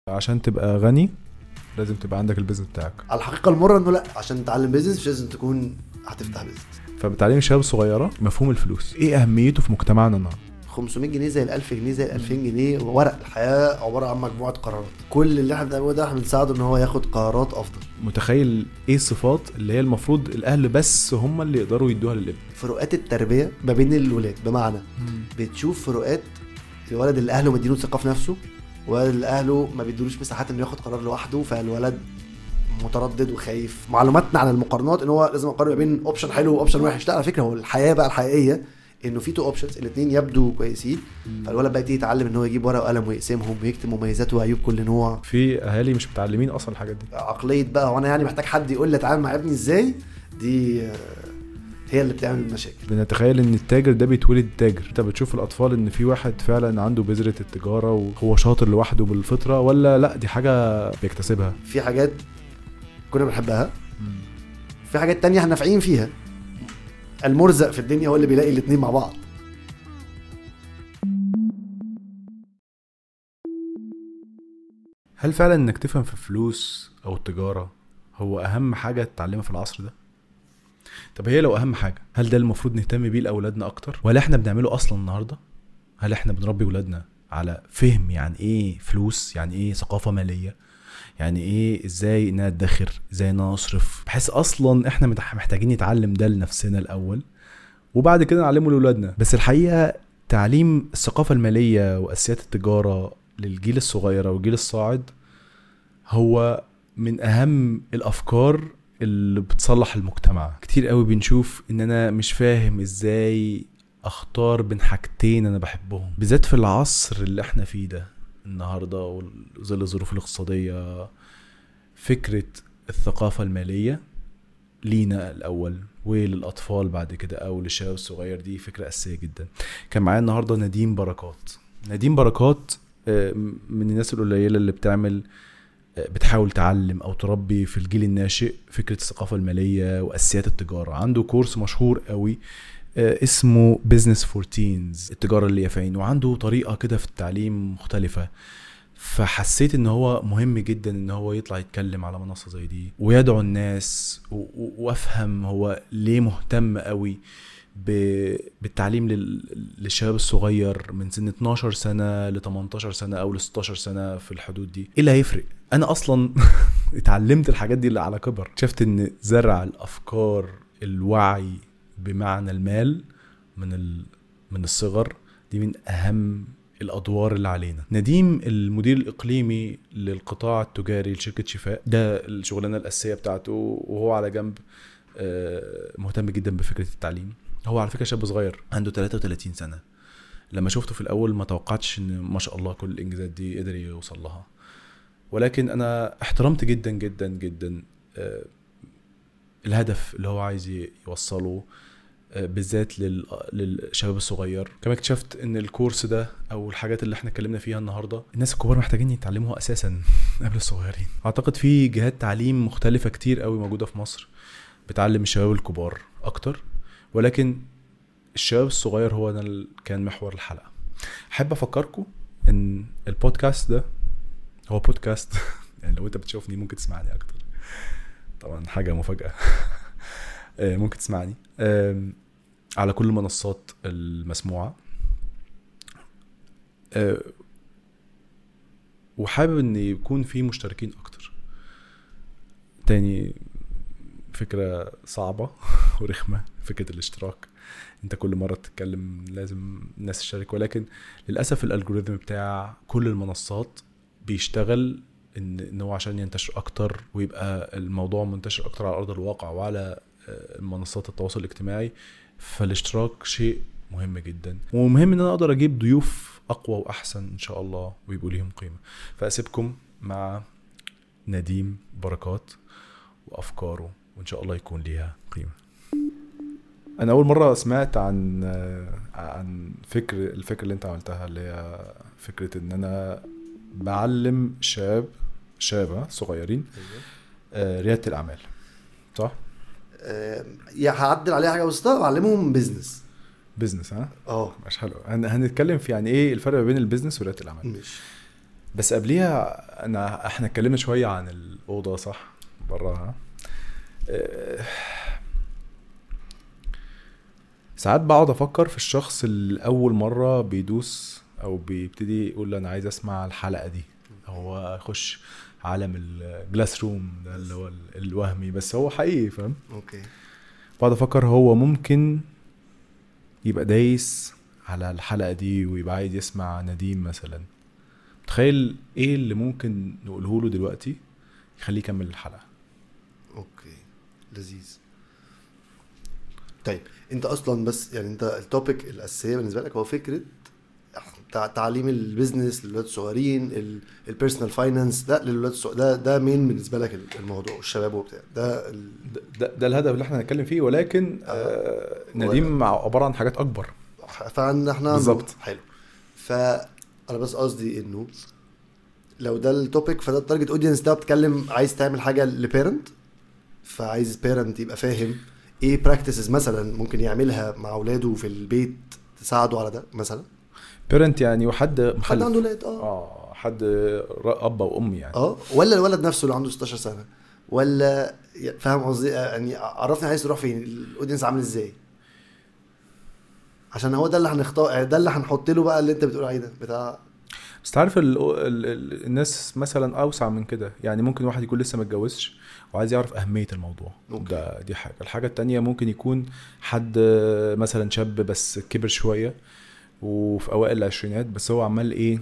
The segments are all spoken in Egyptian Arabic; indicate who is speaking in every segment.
Speaker 1: عشان تبقى غني لازم تبقى عندك البيزنس بتاعك
Speaker 2: على الحقيقه المره انه لا عشان تتعلم بيزنس مش لازم تكون هتفتح بيزنس
Speaker 1: فبتعلم الشباب الصغيره مفهوم الفلوس ايه اهميته في مجتمعنا النهارده
Speaker 2: 500 جنيه زي ال 1000 جنيه زي ال 2000 جنيه ورق الحياه عباره عن مجموعه قرارات كل اللي احنا بنعمله ده احنا بنساعده ان هو ياخد قرارات افضل
Speaker 1: متخيل ايه الصفات اللي هي المفروض الاهل بس هم اللي يقدروا يدوها للابن
Speaker 2: فروقات التربيه ما بين الولاد بمعنى بتشوف فروقات الولد اللي اهله مدينه ثقه في نفسه والولد اللي اهله ما بيدولوش مساحات انه ياخد قرار لوحده فالولد متردد وخايف معلوماتنا عن المقارنات ان هو لازم اقارن ما بين اوبشن حلو واوبشن وحش لا على فكره هو الحياه بقى الحقيقيه انه في تو اوبشنز الاثنين يبدو كويسين فالولد بقى يبتدي يتعلم ان هو يجيب ورقه وقلم ويقسمهم ويكتب مميزات وعيوب كل نوع
Speaker 1: في اهالي مش متعلمين اصلا الحاجات دي
Speaker 2: عقليه بقى وانا يعني محتاج حد يقول لي اتعامل مع ابني ازاي دي آه، هي اللي بتعمل المشاكل
Speaker 1: بنتخيل ان التاجر ده بيتولد تاجر انت بتشوف الاطفال ان في واحد فعلا عنده بذره التجاره وهو شاطر لوحده بالفطره ولا لا دي حاجه بيكتسبها
Speaker 2: في حاجات كنا بنحبها في حاجات تانية احنا نافعين فيها المرزق في الدنيا هو اللي بيلاقي الاتنين مع بعض
Speaker 1: هل فعلا انك تفهم في الفلوس او التجاره هو اهم حاجه تتعلمها في العصر ده طب هي لو اهم حاجه هل ده المفروض نهتم بيه لاولادنا اكتر ولا احنا بنعمله اصلا النهارده هل احنا بنربي ولادنا على فهم يعني ايه فلوس يعني ايه ثقافه ماليه يعني ايه ازاي ان انا ادخر ازاي ان انا اصرف بحيث اصلا احنا متح- محتاجين نتعلم ده لنفسنا الاول وبعد كده نعلمه لاولادنا بس الحقيقه تعليم الثقافه الماليه واساسيات التجاره للجيل الصغير او الجيل الصاعد هو من اهم الافكار اللي بتصلح المجتمع كتير قوي بنشوف ان انا مش فاهم ازاي اختار بين حاجتين انا بحبهم بالذات في العصر اللي احنا فيه ده النهارده وظل الظروف الاقتصاديه فكره الثقافه الماليه لينا الاول وللاطفال بعد كده او للشباب الصغير دي فكره اساسيه جدا كان معايا النهارده نديم بركات نديم بركات آه، من الناس القليله اللي بتعمل آه، بتحاول تعلم او تربي في الجيل الناشئ فكره الثقافه الماليه واساسيات التجاره عنده كورس مشهور قوي آه، اسمه بزنس فور تينز التجاره اليافعين وعنده طريقه كده في التعليم مختلفه فحسيت ان هو مهم جدا ان هو يطلع يتكلم على منصه زي دي ويدعو الناس و- و- وافهم هو ليه مهتم قوي ب- بالتعليم لل- للشباب الصغير من سن 12 سنه ل 18 سنه او ل 16 سنه في الحدود دي ايه اللي هيفرق انا اصلا اتعلمت الحاجات دي اللي على كبر شفت ان زرع الافكار الوعي بمعنى المال من ال... من الصغر دي من اهم الادوار اللي علينا نديم المدير الاقليمي للقطاع التجاري لشركه شفاء ده الشغلانه الاساسيه بتاعته وهو على جنب آه، مهتم جدا بفكره التعليم هو على فكره شاب صغير عنده 33 سنه لما شفته في الاول ما توقعتش ان ما شاء الله كل الانجازات دي قدر يوصل لها ولكن انا احترمت جدا جدا جدا آه، الهدف اللي هو عايز ي- يوصله آه، بالذات لل- للشباب الصغير كمان اكتشفت ان الكورس ده او الحاجات اللي احنا اتكلمنا فيها النهارده الناس الكبار محتاجين يتعلموها اساسا قبل الصغيرين اعتقد في جهات تعليم مختلفه كتير قوي موجوده في مصر بتعلم الشباب الكبار اكتر ولكن الشباب الصغير هو ده اللي كان محور الحلقه احب افكركم ان البودكاست ده هو بودكاست يعني لو انت بتشوفني ممكن تسمعني اكتر طبعا حاجه مفاجاه آه، ممكن تسمعني آم، على كل المنصات المسموعه آه، وحابب ان يكون في مشتركين اكتر تاني فكره صعبه ورخمه فكره الاشتراك انت كل مره تتكلم لازم الناس تشارك ولكن للاسف الالجوريثم بتاع كل المنصات بيشتغل ان ان هو عشان ينتشر اكتر ويبقى الموضوع منتشر اكتر على ارض الواقع وعلى آه، منصات التواصل الاجتماعي فالاشتراك شيء مهم جدا ومهم ان انا اقدر اجيب ضيوف اقوى واحسن ان شاء الله ويبقوا ليهم قيمه فاسيبكم مع نديم بركات وافكاره وان شاء الله يكون ليها قيمه انا اول مره سمعت عن عن فكر الفكره اللي انت عملتها اللي هي فكره ان انا بعلم شاب شابه صغيرين آه، رياده الاعمال صح
Speaker 2: آه، يا هعدل عليها حاجه بسيطه بعلمهم بزنس
Speaker 1: بزنس ها
Speaker 2: اه
Speaker 1: مش حلو هن- هنتكلم في يعني ايه الفرق ما بين البيزنس ورياده الاعمال
Speaker 2: ماشي
Speaker 1: بس قبليها انا احنا اتكلمنا شويه عن الاوضه صح براها آه، ساعات بقعد افكر في الشخص اللي اول مره بيدوس او بيبتدي يقول انا عايز اسمع الحلقه دي هو يخش عالم الجلاس روم ده اللي هو ال- الوهمي بس هو حقيقي فاهم
Speaker 2: اوكي
Speaker 1: بقعد افكر هو ممكن يبقى دايس على الحلقه دي ويبقى عايز يسمع نديم مثلا تخيل ايه اللي ممكن نقوله له دلوقتي يخليه يكمل الحلقه
Speaker 2: اوكي لذيذ طيب انت اصلا بس يعني انت التوبيك الاساسيه بالنسبه لك هو فكره تع- تعليم البيزنس للولاد الصغيرين البيرسونال فاينانس ده للولاد الصغيرين ده ده مين بالنسبه لك الموضوع والشباب وبتاع ده ال...
Speaker 1: ده, ده, ده الهدف اللي احنا هنتكلم فيه ولكن آه نديم عباره عن حاجات اكبر
Speaker 2: فعندنا احنا
Speaker 1: بالظبط.
Speaker 2: حلو فانا بس قصدي انه لو ده التوبيك فده التارجت اودينس ده بتتكلم عايز تعمل حاجه لبيرنت فعايز بيرنت يبقى فاهم ايه براكتسز مثلا ممكن يعملها مع اولاده في البيت تساعده على ده مثلا
Speaker 1: بيرنت يعني وحد
Speaker 2: حد
Speaker 1: مخلف
Speaker 2: عنده ولاد اه
Speaker 1: اه حد ر- اب او ام يعني
Speaker 2: اه ولا الولد نفسه اللي عنده 16 سنه ولا فاهم قصدي يعني عرفني عايز تروح فين الاودينس عامل ازاي عشان هو ده اللي هنختار ده اللي هنحط له بقى اللي انت بتقول عليه ده بتاع
Speaker 1: بس تعرف ال ال ال الناس مثلا اوسع من كده يعني ممكن واحد يكون لسه ما اتجوزش وعايز يعرف اهميه الموضوع
Speaker 2: أوكي.
Speaker 1: ده دي حاجه الحاجه التانية ممكن يكون حد مثلا شاب بس كبر شويه وفي اوائل العشرينات بس هو عمال ايه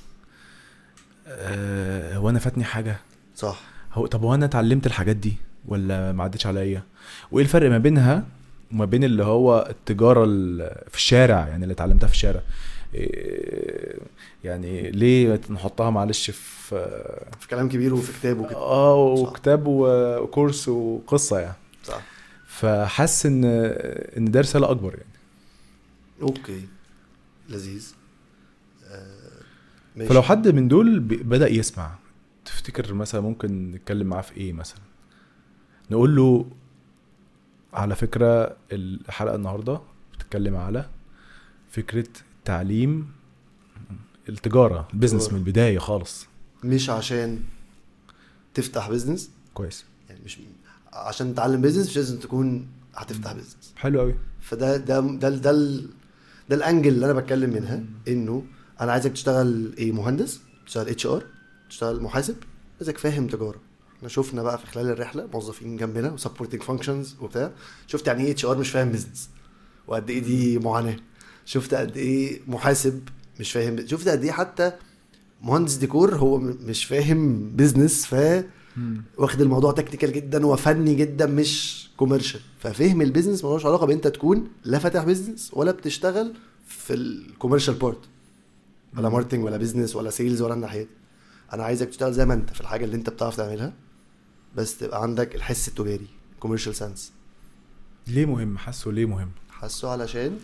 Speaker 1: آه هو انا فاتني حاجه
Speaker 2: صح
Speaker 1: هو طب هو انا اتعلمت الحاجات دي ولا ما عدتش عليا وايه الفرق ما بينها وما بين اللي هو التجاره ال- في الشارع يعني اللي اتعلمتها في الشارع إيه، يعني ليه نحطها معلش في
Speaker 2: في كلام كبير وفي كتاب وكده
Speaker 1: اه وكتاب و- وكورس وقصه يعني
Speaker 2: صح
Speaker 1: فحاسس ان ان ده رساله اكبر يعني
Speaker 2: اوكي لذيذ آه، ماشي.
Speaker 1: فلو حد من دول ب- بدا يسمع تفتكر مثلا ممكن نتكلم معاه في ايه مثلا نقول له على فكره الحلقه النهارده بتتكلم على فكره تعليم التجاره البيزنس
Speaker 2: تجارة.
Speaker 1: من البدايه خالص
Speaker 2: مش عشان تفتح بيزنس
Speaker 1: كويس
Speaker 2: يعني مش عشان تتعلم بيزنس مش لازم تكون هتفتح بيزنس
Speaker 1: حلو قوي
Speaker 2: فده ده ده ده ال- ده الانجل اللي انا بتكلم منها انه انا عايزك تشتغل ايه مهندس تشتغل اتش ار تشتغل محاسب عايزك فاهم تجاره احنا شفنا بقى في خلال الرحله موظفين جنبنا وسبورتنج فانكشنز وبتاع شفت يعني ايه اتش ار مش فاهم بيزنس وقد ايه دي معاناه شفت قد ايه محاسب مش فاهم شفت قد ايه حتى مهندس ديكور هو م- مش فاهم بيزنس ف واخد الموضوع تكنيكال جدا وفني جدا مش كوميرشال ففهم البيزنس ملوش علاقه بان انت تكون لا فاتح بيزنس ولا بتشتغل في الكوميرشال بارت ولا ماركتنج ولا بيزنس ولا سيلز ولا الناحيه دي انا عايزك تشتغل زي ما انت في الحاجه اللي انت بتعرف تعملها بس تبقى عندك الحس التجاري كوميرشال سنس
Speaker 1: ليه مهم حاسه ليه مهم
Speaker 2: حاسه علشان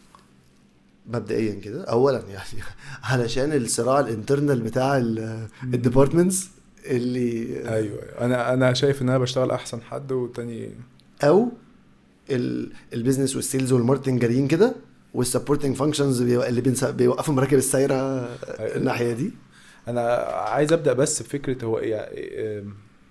Speaker 2: مبدئيا كده اولا يعني علشان الصراع الانترنال بتاع الديبارتمنتس اللي
Speaker 1: ايوه أيوة. انا انا شايف ان انا بشتغل احسن حد والتاني
Speaker 2: او ال- البيزنس والسيلز والماركتنج جاريين كده والسبورتنج فانكشنز اللي بينس- بيوقفوا المراكب السايره الناحيه دي
Speaker 1: انا عايز ابدا بس بفكره هو ايه إيه-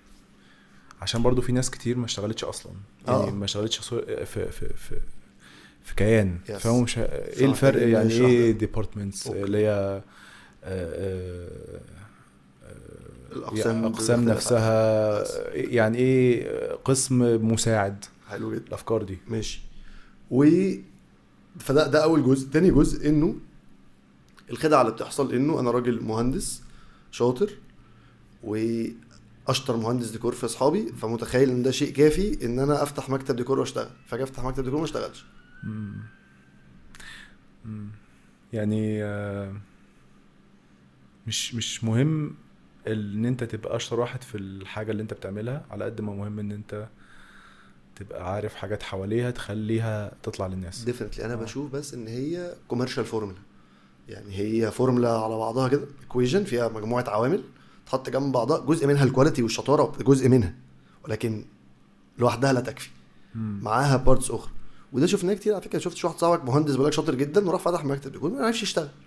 Speaker 1: عشان برضو في ناس كتير ما اشتغلتش اصلا يعني
Speaker 2: آه.
Speaker 1: ما اشتغلتش صو- في في في في كيان
Speaker 2: Yes.
Speaker 1: فهو مش ايه الفرق
Speaker 2: محتاجين
Speaker 1: يعني
Speaker 2: نشرح
Speaker 1: ايه
Speaker 2: ده.
Speaker 1: ديبارتمنتس
Speaker 2: أوكي.
Speaker 1: اللي هي آه، آه،
Speaker 2: الاقسام
Speaker 1: اقسام
Speaker 2: بتختلف.
Speaker 1: نفسها يعني ايه قسم مساعد
Speaker 2: حلو جدا
Speaker 1: الافكار دي
Speaker 2: ماشي و فده ده اول جزء تاني جزء انه الخدعه اللي بتحصل انه انا راجل مهندس شاطر واشطر مهندس ديكور في اصحابي فمتخيل ان ده شيء كافي ان انا افتح مكتب ديكور واشتغل فاجي افتح مكتب ديكور ما اشتغلش
Speaker 1: مم. مم. يعني آه، مش مش مهم ان انت تبقى اشطر واحد في الحاجه اللي انت بتعملها على قد ما مهم ان انت تبقى عارف حاجات حواليها تخليها تطلع للناس
Speaker 2: ديفنتلي انا
Speaker 1: آه.
Speaker 2: بشوف بس ان هي كوميرشال فورمولا يعني هي فورمولا على بعضها كده ايكويجن فيها مجموعه عوامل تحط جنب بعضها جزء منها الكواليتي والشطاره جزء منها ولكن لوحدها لا تكفي
Speaker 1: مم.
Speaker 2: معاها بارتس اخرى وده شفناه كتير على فكره شفت واحد صاحبك مهندس بيقول لك شاطر جدا وراح فتح مكتب ديكور ما عرفش يشتغل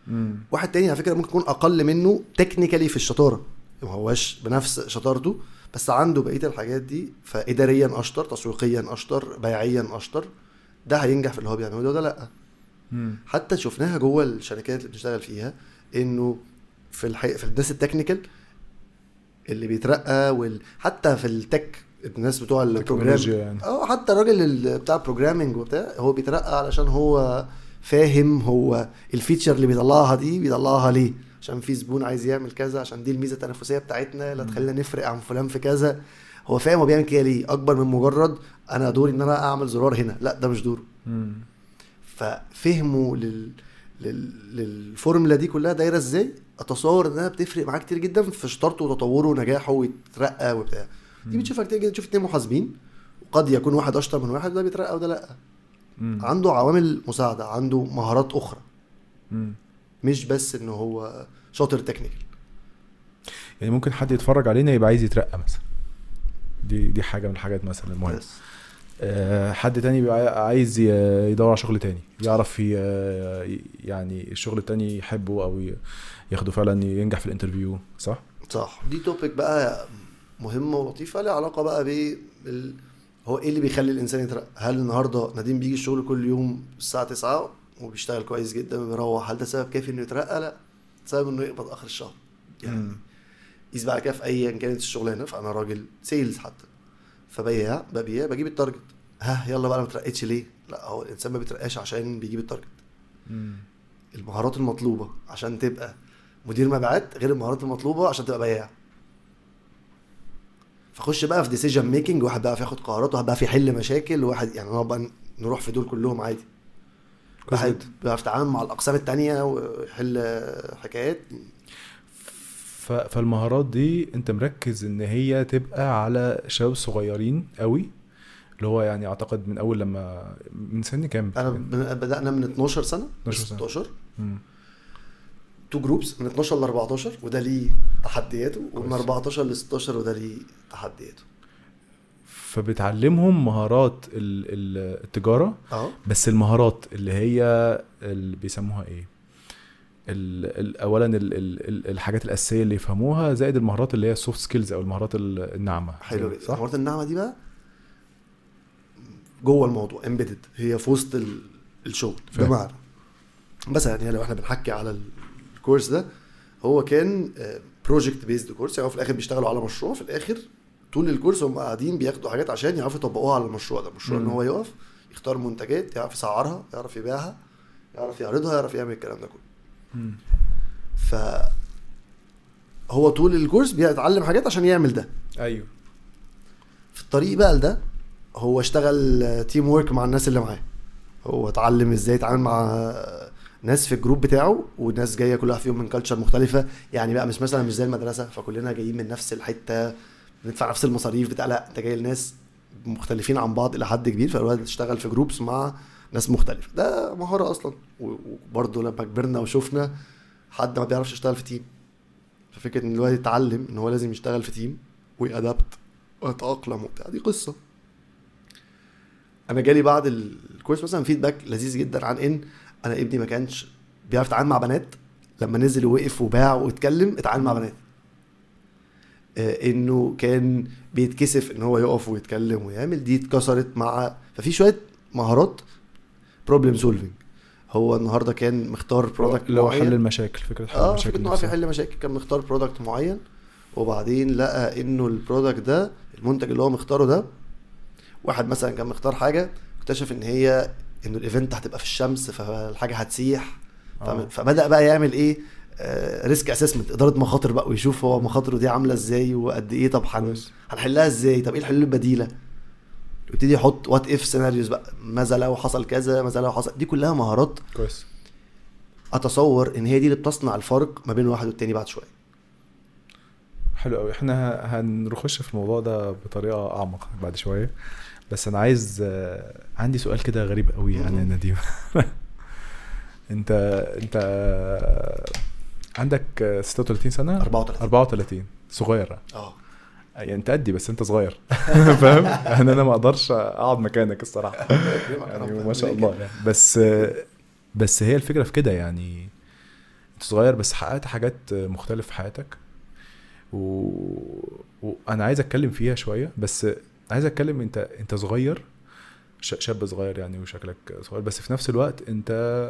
Speaker 1: مم.
Speaker 2: واحد تاني على فكره ممكن يكون اقل منه تكنيكالي في الشطاره ما هواش بنفس شطارته بس عنده بقيه الحاجات دي فاداريا اشطر تسويقيا اشطر بيعيا اشطر ده هينجح في اللي هو بيعمله ده وده لا
Speaker 1: مم.
Speaker 2: حتى شفناها جوه الشركات اللي بنشتغل فيها انه في الحي... في الناس التكنيكال اللي بيترقى وال... حتى في التك الناس بتوع البروجرام
Speaker 1: تكنولوجيا يعني
Speaker 2: اه حتى الراجل ال- بتاع البروجرامنج وبتاع هو بيترقى علشان هو فاهم هو الفيتشر اللي بيطلعها دي بيطلعها ليه عشان في زبون عايز يعمل كذا عشان دي الميزه التنافسيه بتاعتنا لا
Speaker 1: مم.
Speaker 2: تخلينا نفرق عن فلان في كذا هو فاهم هو بيعمل كده ليه اكبر من مجرد انا دوري ان انا اعمل زرار هنا لا ده مش دوره
Speaker 1: مم.
Speaker 2: ففهمه لل... لل... للفورمولا دي كلها دايره ازاي اتصور انها بتفرق معاه كتير جدا في شطارته وتطوره ونجاحه ويترقى وبتاع دي
Speaker 1: مم.
Speaker 2: بتشوفها كتير جدا تشوف اتنين محاسبين وقد يكون واحد اشطر من واحد وده بيترقى وده لا
Speaker 1: مم.
Speaker 2: عنده عوامل مساعده عنده مهارات اخرى
Speaker 1: مم.
Speaker 2: مش بس ان هو شاطر تكنيكال
Speaker 1: يعني ممكن حد يتفرج علينا يبقى عايز يترقى مثلا دي دي حاجه من الحاجات مثلا المهمه
Speaker 2: بس
Speaker 1: آه، حد تاني بيبقى عايز ي- يدور على شغل تاني يعرف ي- يعني الشغل التاني يحبه او ي- ياخده فعلا ينجح في الانترفيو صح؟
Speaker 2: صح دي توبيك بقى مهمه ولطيفه لها علاقه بقى ب بال... هو ايه اللي بيخلي الانسان يترقى هل النهارده نديم بيجي الشغل كل يوم الساعه 9 وبيشتغل كويس جدا وبيروح هل ده سبب كافي انه يترقى لا سبب انه يقبض اخر الشهر يعني
Speaker 1: مم.
Speaker 2: قيس بقى كده في ايا كانت الشغلانه فانا راجل سيلز حتى فبيع ببيع بجيب التارجت ها يلا بقى انا ما اترقيتش ليه لا هو الانسان ما بيترقاش عشان بيجيب التارجت
Speaker 1: مم.
Speaker 2: المهارات المطلوبه عشان تبقى مدير مبيعات غير المهارات المطلوبه عشان تبقى بياع فخش بقى في ديسيجن ميكنج واحد بقى ياخد قرارات واحد بقى يحل مشاكل وواحد يعني نقعد بقى نروح في دول كلهم عادي
Speaker 1: كويس
Speaker 2: واحد
Speaker 1: جدا.
Speaker 2: بيعرف يتعامل مع الاقسام التانية ويحل حكايات
Speaker 1: ف- فالمهارات دي انت مركز ان هي تبقى على شباب صغيرين قوي اللي هو يعني اعتقد من اول لما من سن كام؟
Speaker 2: انا بن- بدانا من 12 سنه
Speaker 1: 12 سنة.
Speaker 2: 16
Speaker 1: مم.
Speaker 2: تو جروبس من 12 ل 14 وده ليه تحدياته ومن
Speaker 1: كويس.
Speaker 2: 14 ل 16 وده ليه تحدياته
Speaker 1: فبتعلمهم مهارات ال- ال- التجاره
Speaker 2: اه
Speaker 1: بس المهارات اللي هي اللي بيسموها ايه ال ال اولا ال ال ال الحاجات الاساسيه اللي يفهموها زائد المهارات اللي هي السوفت سكيلز او المهارات ال- الناعمه
Speaker 2: حلو جدا
Speaker 1: صح
Speaker 2: مهارات النعمه دي بقى جوه الموضوع امبيدد هي في وسط ال- الشغل
Speaker 1: فاهم.
Speaker 2: بمعنى مثلا يعني لو احنا بنحكي على الكورس ده هو كان بروجكت بيزد كورس يعني هو في الاخر بيشتغلوا على مشروع في الاخر طول الكورس هم قاعدين بياخدوا حاجات عشان يعرفوا يطبقوها على المشروع ده المشروع ان
Speaker 1: مم.
Speaker 2: هو يقف يختار منتجات يعرف يسعرها يعرف يبيعها يعرف يعرضها يعرف يعمل الكلام ده كله
Speaker 1: مم.
Speaker 2: ف هو طول الكورس بيتعلم حاجات عشان يعمل ده
Speaker 1: ايوه
Speaker 2: في الطريق بقى لده هو اشتغل تيم ورك مع الناس اللي معاه هو اتعلم ازاي يتعامل مع ناس في الجروب بتاعه وناس جايه كل واحد فيهم من كلتشر مختلفه يعني بقى مش مثلا مش زي المدرسه فكلنا جايين من نفس الحته بندفع نفس المصاريف بتاع لا انت جاي لناس مختلفين عن بعض الى حد كبير فالواحد اشتغل في جروبس مع ناس مختلفه ده مهاره اصلا و- وبرضه لما كبرنا وشفنا حد ما بيعرفش يشتغل في تيم ففكره ان الواحد يتعلم ان هو لازم يشتغل في تيم ويأدبت ويتأقلم وبتاع دي قصه انا جالي بعد الكورس مثلا فيدباك لذيذ جدا عن ان انا ابني ما كانش بيعرف يتعامل مع بنات لما نزل ووقف وباع واتكلم اتعامل مع بنات آه، انه كان بيتكسف ان هو يقف ويتكلم ويعمل دي اتكسرت مع ففي شويه مهارات بروبلم سولفنج هو النهارده كان مختار برودكت
Speaker 1: لو
Speaker 2: معين
Speaker 1: حل المشاكل فكره حل
Speaker 2: اه
Speaker 1: المشاكل
Speaker 2: فكره انه عارف
Speaker 1: نفسها.
Speaker 2: يحل مشاكل كان مختار برودكت معين وبعدين لقى انه البرودكت ده المنتج اللي هو مختاره ده واحد مثلا كان مختار حاجه اكتشف ان هي انه الايفنت هتبقى في الشمس فالحاجه هتسيح فم-
Speaker 1: آه.
Speaker 2: فبدا بقى يعمل ايه ريسك اسسمنت اداره مخاطر بقى ويشوف هو مخاطره دي عامله ازاي وقد ايه طب هن-
Speaker 1: كويس.
Speaker 2: هنحلها ازاي طب ايه الحلول البديله يبتدي يحط وات اف سيناريوز بقى ماذا لو حصل كذا ماذا لو حصل دي كلها مهارات
Speaker 1: كويس
Speaker 2: اتصور ان هي دي اللي بتصنع الفرق ما بين الواحد والتاني بعد شويه
Speaker 1: حلو قوي احنا هنخش في الموضوع ده بطريقه اعمق بعد شويه بس انا عايز آه، عندي سؤال كده غريب قوي يعني يا
Speaker 2: مم.
Speaker 1: نديم انت انت آه، عندك آه، 36 سنه
Speaker 2: 34
Speaker 1: 34 صغير
Speaker 2: اه
Speaker 1: يعني انت قدي بس انت صغير فاهم يعني انا ما اقدرش اقعد مكانك الصراحه يعني ما شاء الله يعني بس بس هي الفكره في كده يعني صغير بس حققت حاجات مختلفه في حياتك و... وانا عايز اتكلم فيها شويه بس عايز اتكلم انت انت صغير ش... شاب صغير يعني وشكلك صغير بس في نفس الوقت انت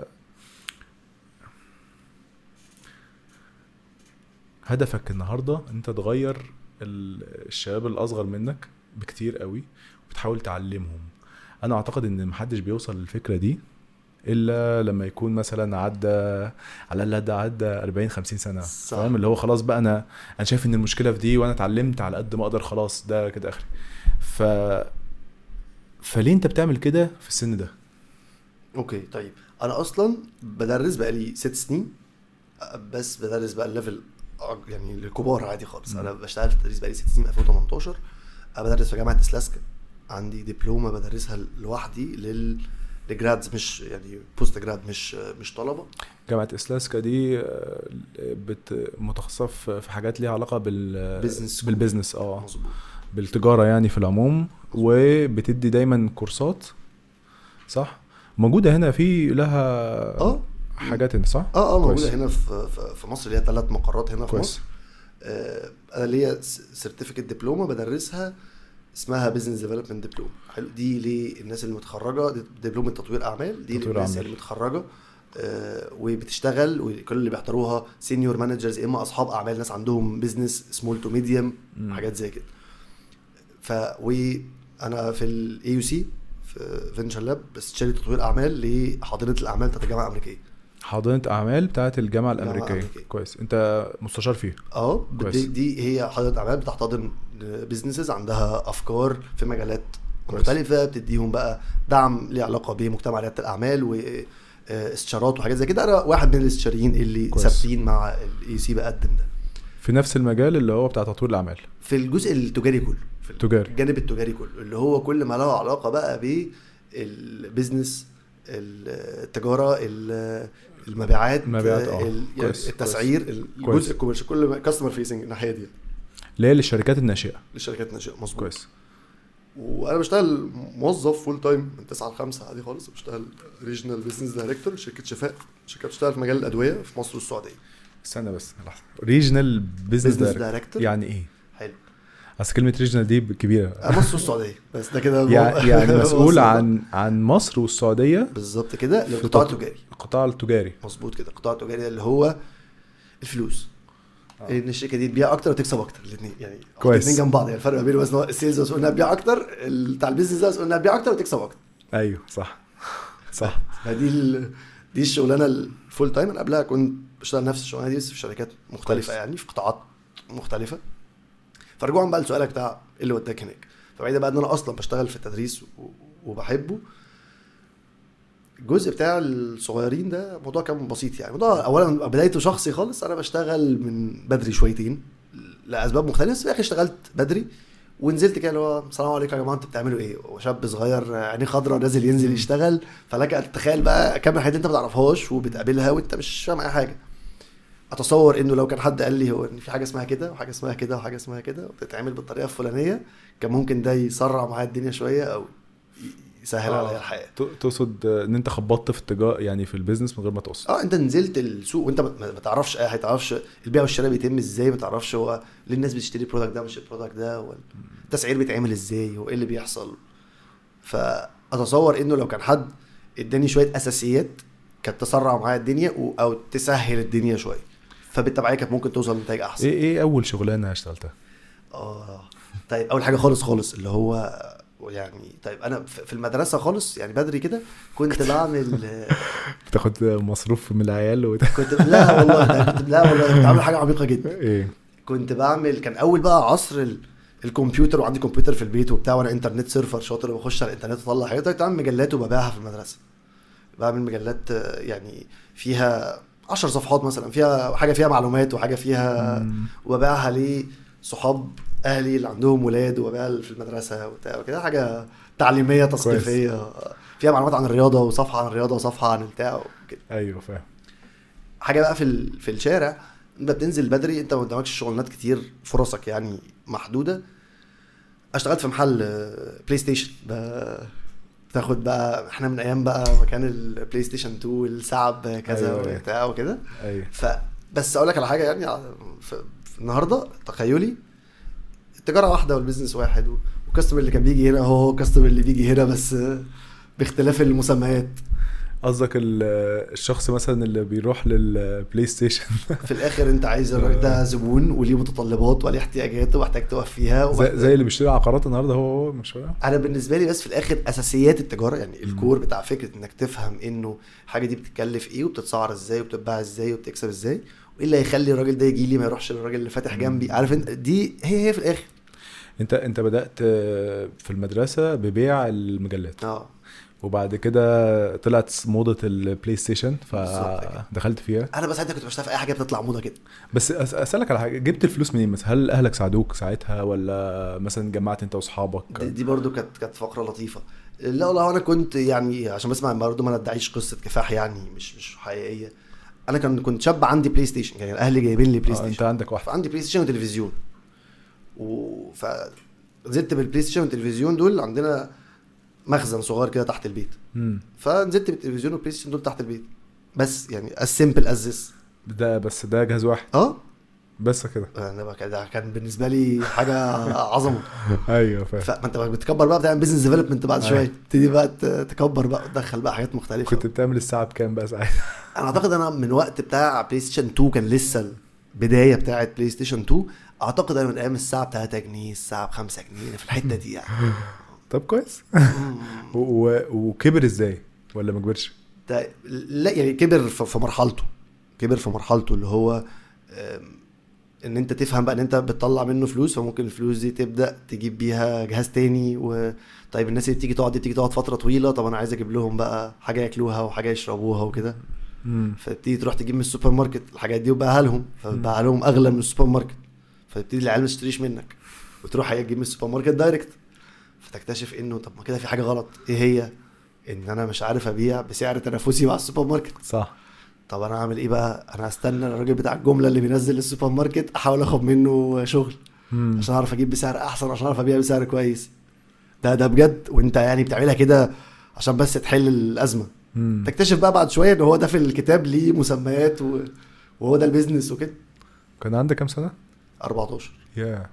Speaker 1: هدفك النهارده انت تغير ال- الشباب الاصغر منك بكتير قوي وبتحاول تعلمهم انا اعتقد ان محدش بيوصل للفكره دي الا لما يكون مثلا عدى على الاقل عدى عدى 40 50 سنه
Speaker 2: صح.
Speaker 1: فاهم اللي هو خلاص بقى انا انا شايف ان المشكله في دي وانا اتعلمت على قد ما اقدر خلاص ده كده اخري ف فليه انت بتعمل كده في السن ده
Speaker 2: اوكي طيب انا اصلا بدرس بقالي ست سنين أه، بس بدرس بقى الليفل أج- يعني للكبار عادي خالص
Speaker 1: مم.
Speaker 2: انا بشتغل في التدريس بقالي ست سنين 2018 أنا بدرس في جامعه اسلاسكا عندي دبلومه بدرسها لوحدي لل لجرادز مش يعني بوست جراد مش مش طلبه
Speaker 1: جامعه اسلاسكا دي آه، بت متخصصه في في حاجات ليها علاقه بال
Speaker 2: Business school.
Speaker 1: بالبيزنس اه
Speaker 2: مظبوط
Speaker 1: بالتجاره يعني في العموم وبتدي دايما كورسات صح موجوده هنا في لها
Speaker 2: اه
Speaker 1: حاجات هنا صح
Speaker 2: اه اه موجوده
Speaker 1: كويس.
Speaker 2: هنا في في- في مصر ليها ثلاث مقرات هنا في
Speaker 1: كويس
Speaker 2: مصر آه، انا ليا سيرتيفيكت دبلومه بدرسها اسمها بزنس ديفلوبمنت دبلوم حلو دي للناس اللي متخرجه دي دبلومه تطوير اعمال دي
Speaker 1: تطوير
Speaker 2: للناس
Speaker 1: أعمال.
Speaker 2: اللي متخرجه آه، وبتشتغل وكل اللي بيحضروها سينيور مانجرز يا اما اصحاب اعمال ناس عندهم بزنس سمول تو ميديوم
Speaker 1: مم.
Speaker 2: حاجات زي كده ف وانا في الاي يو سي في فينشر لاب بستشاري تطوير اعمال لحاضنه الاعمال بتاعت الجامعه الامريكيه
Speaker 1: حاضنه اعمال بتاعت الجامعه
Speaker 2: الجامعة
Speaker 1: الامريكيه
Speaker 2: الأمريكية.
Speaker 1: كويس انت مستشار فيه
Speaker 2: اه
Speaker 1: كويس.
Speaker 2: دي, دي هي حاضنه اعمال بتحتضن بزنسز عندها افكار في مجالات
Speaker 1: كويس.
Speaker 2: مختلفه بتديهم بقى دعم ليه علاقه بمجتمع رياده الاعمال واستشارات وحاجات زي كده انا واحد من الاستشاريين اللي
Speaker 1: كويس.
Speaker 2: ثابتين مع الاي سي بقدم ده
Speaker 1: في نفس المجال اللي هو بتاع تطوير الاعمال
Speaker 2: في الجزء التجاري كله في
Speaker 1: التجاري.
Speaker 2: الجانب التجاري كله اللي هو كل ما له علاقه بقى بالبيزنس التجاره ال- المبيعات
Speaker 1: المبيعات، آه.
Speaker 2: ال- يعني
Speaker 1: كويس،
Speaker 2: التسعير
Speaker 1: كويس.
Speaker 2: الجزء الكوميرشال كل ما كاستمر فيسنج الناحيه دي
Speaker 1: اللي هي للشركات الناشئه
Speaker 2: للشركات الناشئه مظبوط
Speaker 1: كويس
Speaker 2: وانا بشتغل موظف فول تايم من 9 ل 5 عادي خالص بشتغل ريجنال بزنس دايركتور شركه شفاء شركه بتشتغل في مجال الادويه في مصر والسعوديه
Speaker 1: استنى بس لحظه ريجنال بزنس
Speaker 2: Business
Speaker 1: دايركتور
Speaker 2: director.
Speaker 1: يعني ايه
Speaker 2: حلو
Speaker 1: اصل كلمه ريجنال دي كبيره
Speaker 2: آه، مصر والسعوديه بس ده كده
Speaker 1: يعني يعني مسؤول
Speaker 2: مصر.
Speaker 1: عن عن مصر والسعوديه
Speaker 2: بالظبط كده للقطاع
Speaker 1: تط-
Speaker 2: التجاري
Speaker 1: القطاع التجاري
Speaker 2: مظبوط كده القطاع التجاري اللي هو الفلوس
Speaker 1: آه.
Speaker 2: ان الشركه دي تبيع اكتر وتكسب اكتر الاثنين يعني
Speaker 1: كويس.
Speaker 2: الاثنين جنب بعض يعني الفرق ما بينهم بس إن هو السيلز مسؤول انها تبيع اكتر ال- بتاع البيزنس ده مسؤول انها تبيع اكتر وتكسب اكتر
Speaker 1: ايوه صح صح
Speaker 2: فدي ال... دي الشغلانه الفول تايم انا قبلها كنت بشتغل نفس الشغلانه دي بس في شركات مختلفه
Speaker 1: كويس.
Speaker 2: يعني في قطاعات مختلفه فرجوعا بقى لسؤالك بتاع ايه اللي وداك هناك فبعيدا بقى ان انا اصلا بشتغل في التدريس و... وبحبه الجزء بتاع الصغيرين ده موضوع كان بسيط يعني موضوع اولا بدايته شخصي خالص انا بشتغل من بدري شويتين لاسباب مختلفه بس في الاخر اشتغلت بدري ونزلت كده اللي هو السلام عليكم يا جماعه انتوا بتعملوا ايه؟ وشاب صغير عينيه خضراء نازل ينزل يشتغل فلك ان تتخيل بقى كم حاجات انت ما تعرفهاش وبتقابلها وانت مش فاهم اي حاجه. اتصور انه لو كان حد قال لي هو ان في حاجه اسمها كده وحاجه اسمها كده وحاجه اسمها كده وبتتعمل بالطريقه الفلانيه كان ممكن ده يسرع معايا الدنيا شويه او ي- يسهل
Speaker 1: آه.
Speaker 2: عليا الحياه.
Speaker 1: ت- تقصد ان انت خبطت في التجاره يعني في البيزنس من غير ما تقصد
Speaker 2: اه انت نزلت السوق وانت ما, ما ما تعرفش اي حاجه تعرفش البيع والشراء بيتم ازاي ما تعرفش هو ليه الناس بتشتري البرودكت ده مش البرودكت ده ولا التسعير بيتعمل ازاي هو ايه اللي بيحصل فاتصور انه لو كان حد اداني شويه اساسيات كانت تسرع معايا الدنيا و- او تسهل الدنيا شويه فبالتبعيه كانت ممكن توصل لنتائج احسن
Speaker 1: ايه ايه اول شغلانه اشتغلتها
Speaker 2: اه طيب اول حاجه خالص خالص اللي هو يعني طيب انا في في المدرسه خالص يعني بدري كده كنت بعمل
Speaker 1: بتاخد مصروف من العيال وت...
Speaker 2: كنت لا والله ده كنت لا والله كنت بعمل حاجه عميقه جدا
Speaker 1: ايه
Speaker 2: كنت بعمل كان اول بقى عصر ال... الكمبيوتر وعندي كمبيوتر في البيت وبتاع وانا انترنت سيرفر شاطر وبخش على الانترنت اطلع حاجات كنت بعمل مجلات وببيعها في المدرسه بعمل مجلات آه، يعني فيها عشر صفحات مثلا فيها حاجه فيها معلومات وحاجه فيها
Speaker 1: مم.
Speaker 2: وببيعها لصحاب اهلي اللي عندهم ولاد وببيعها في المدرسه وبتاع وكده حاجه تعليميه تثقيفيه فيها معلومات عن الرياضه وصفحه عن الرياضه وصفحه عن البتاع وكده
Speaker 1: ايوه فاهم
Speaker 2: حاجه بقى في ال- في الشارع انت بتنزل بدري انت ما قدامكش شغلانات كتير فرصك يعني محدوده اشتغلت في محل آه، بلاي ستيشن ب- تاخد بقى احنا من ايام بقى مكان البلاي ستيشن 2 الساعه بكذا
Speaker 1: أيوة، أيوة.
Speaker 2: وبتاع وكده
Speaker 1: ايوه
Speaker 2: ف بس اقول لك على حاجه يعني في في النهارده تخيلي التجاره واحده والبيزنس واحد والكاستمر اللي كان بيجي هنا هو هو الكاستمر اللي بيجي هنا بس باختلاف المسميات
Speaker 1: قصدك ال- الشخص مثلا اللي بيروح للبلاي ستيشن
Speaker 2: في الاخر انت عايز الراجل ده زبون وليه متطلبات وليه احتياجات ومحتاج توفيها
Speaker 1: زي, زي اللي بيشتري عقارات النهارده هو هو مش هو
Speaker 2: انا بالنسبه لي بس في الاخر اساسيات التجاره يعني الكور بتاع فكره انك تفهم انه الحاجه دي بتتكلف ايه وبتتسعر ازاي وبتتباع ازاي وبتكسب ازاي وايه اللي هيخلي الراجل ده يجي لي ما يروحش للراجل اللي فاتح جنبي عارف انت دي هي هي في الاخر
Speaker 1: انت انت بدات في المدرسه ببيع المجلات
Speaker 2: اه
Speaker 1: وبعد كده طلعت موضه البلاي ستيشن
Speaker 2: بالظبط كده.
Speaker 1: فدخلت فيها
Speaker 2: انا بس ساعتها كنت بشتغل في اي حاجه بتطلع موضه كده
Speaker 1: بس أس- اسالك على حاجه جبت الفلوس منين مثلا هل اهلك ساعدوك ساعتها ولا مثلا جمعت انت واصحابك
Speaker 2: دي, دي برضو كانت كانت فقره لطيفه لا والله انا كنت يعني عشان بسمع برضو ما ندعيش قصه كفاح يعني مش مش حقيقيه انا كان كنت شاب عندي بلاي ستيشن يعني اهلي جايبين لي بلاي
Speaker 1: آه، انت
Speaker 2: ستيشن
Speaker 1: عندك واحده
Speaker 2: فعندي بلاي ستيشن وتلفزيون و ف نزلت بالبلاي ستيشن والتلفزيون دول عندنا مخزن صغير كده تحت البيت
Speaker 1: امم
Speaker 2: فنزلت بالتلفزيون والبلاي ستيشن دول تحت البيت بس يعني as simple as this
Speaker 1: ده بس ده جهاز واحد
Speaker 2: اه
Speaker 1: بس كده
Speaker 2: انا بقى كده كان بالنسبه لي حاجه عظمه
Speaker 1: ايوه فاهم
Speaker 2: فما انت بتكبر بقى بتعمل بزنس ديفلوبمنت بعد
Speaker 1: أيوة.
Speaker 2: شويه تبتدي بقى ت- تكبر بقى وتدخل بقى حاجات مختلفه
Speaker 1: كنت بتعمل الساعه بكام بقى ساعتها
Speaker 2: انا اعتقد انا من وقت بتاع بلاي ستيشن 2 كان لسه البدايه بتاعه بلاي ستيشن 2 اعتقد انا من ايام الساعه ب 3 جنيه الساعه ب 5 جنيه في الحته دي يعني
Speaker 1: طب كويس و- و- وكبر ازاي ولا ما كبرش
Speaker 2: ده لا يعني كبر في في مرحلته كبر في مرحلته اللي هو آم، ان انت تفهم بقى ان انت بتطلع منه فلوس فممكن الفلوس دي تبدا تجيب بيها جهاز تاني وطيب الناس اللي بتيجي تقعد دي بتيجي تقعد فتره طويله طب انا عايز اجيب لهم بقى حاجه ياكلوها وحاجه يشربوها وكده
Speaker 1: امم
Speaker 2: فتبتدي تروح تجيب من السوبر ماركت الحاجات دي وبقى لهم فبقى لهم اغلى من السوبر ماركت فتبتدي العيال ما تشتريش منك وتروح هي تجيب من السوبر ماركت دايركت فتكتشف انه طب ما كده في حاجه غلط ايه هي ان انا مش عارف ابيع بسعر تنافسي مع السوبر ماركت
Speaker 1: صح
Speaker 2: طب انا اعمل ايه بقى انا هستنى الراجل بتاع الجمله اللي بينزل السوبر ماركت احاول اخد منه شغل
Speaker 1: مم.
Speaker 2: عشان اعرف اجيب بسعر احسن عشان اعرف ابيع بسعر كويس ده ده بجد وانت يعني بتعملها كده عشان بس تحل الازمه
Speaker 1: مم.
Speaker 2: تكتشف بقى بعد شويه ان هو ده في الكتاب ليه مسميات و... وهو ده البيزنس وكده
Speaker 1: كان عندك كام سنه
Speaker 2: 14
Speaker 1: يا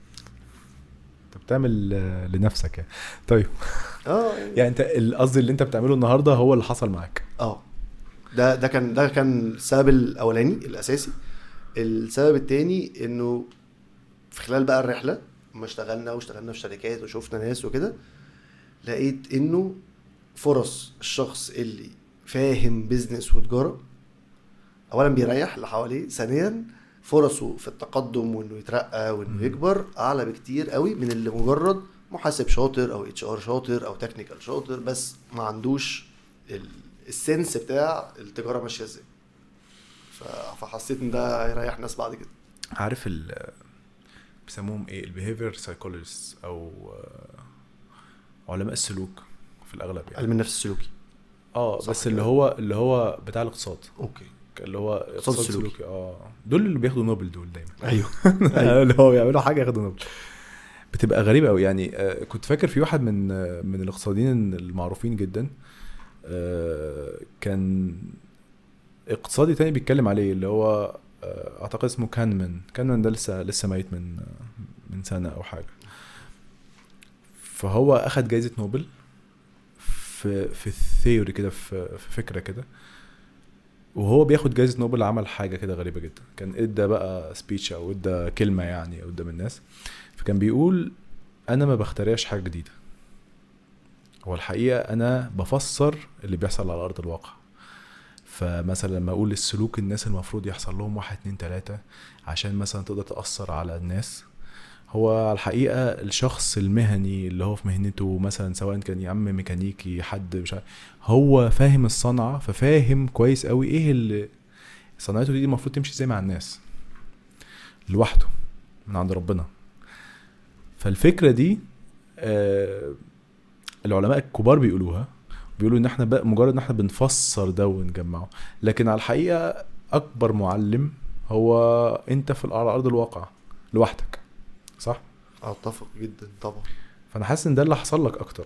Speaker 1: انت بتعمل آه، لنفسك يعني طيب
Speaker 2: اه
Speaker 1: يعني انت القصد اللي انت بتعمله النهارده هو اللي حصل معاك
Speaker 2: اه ده ده كان ده كان السبب الاولاني الاساسي السبب التاني انه في خلال بقى الرحله لما اشتغلنا واشتغلنا في شركات وشفنا ناس وكده لقيت انه فرص الشخص اللي فاهم بيزنس وتجاره اولا بيريح اللي حواليه ثانيا فرصه في التقدم وانه يترقى وانه يكبر اعلى بكتير قوي من اللي مجرد محاسب شاطر او اتش ار شاطر او تكنيكال شاطر بس ما عندوش ال- السنس بتاع التجاره ماشيه ازاي ف- فحسيت ان ده هيريح ناس بعد كده
Speaker 1: عارف ال بيسموهم ايه البيهيفير سايكولوجيست او آه، علماء السلوك في الاغلب يعني
Speaker 2: علم النفس السلوكي
Speaker 1: اه
Speaker 2: صح
Speaker 1: بس
Speaker 2: كده.
Speaker 1: اللي هو اللي هو بتاع الاقتصاد
Speaker 2: اوكي
Speaker 1: اللي هو اقتصاد
Speaker 2: سلوكي.
Speaker 1: سلوكي اه دول اللي بياخدوا نوبل دول دايما
Speaker 2: ايوه
Speaker 1: اللي هو بيعملوا حاجه ياخدوا نوبل بتبقى غريبه قوي يعني آه، كنت فاكر في واحد من آه، من الاقتصاديين المعروفين جدا آه، كان اقتصادي تاني بيتكلم عليه اللي هو آه، اعتقد اسمه كانمان كانمان ده لسه لسه ميت من آه، من سنه او حاجه فهو اخد جايزه نوبل في في الثيوري كده في في فكره كده وهو بياخد جايزه نوبل عمل حاجه كده غريبه جدا كان ادى بقى سبيتش او ادى كلمه يعني قدام الناس فكان بيقول انا ما بخترعش حاجه جديده هو الحقيقه انا بفسر اللي بيحصل على ارض الواقع فمثلا لما اقول السلوك الناس المفروض يحصل لهم واحد اتنين تلاته عشان مثلا تقدر تاثر على الناس هو على الحقيقه الشخص المهني اللي هو في مهنته مثلا سواء كان يا عم ميكانيكي حد مش عارف هو فاهم الصنعه ففاهم كويس قوي ايه اللي صنعته دي المفروض تمشي زي مع الناس لوحده من عند ربنا فالفكره دي آه العلماء الكبار بيقولوها بيقولوا ان احنا بقى مجرد ان احنا بنفسر ده ونجمعه لكن على الحقيقه اكبر معلم هو انت في على ارض الواقع لوحدك صح
Speaker 2: اتفق جدا طبعا
Speaker 1: فانا حاسس ان ده اللي حصل لك اكتر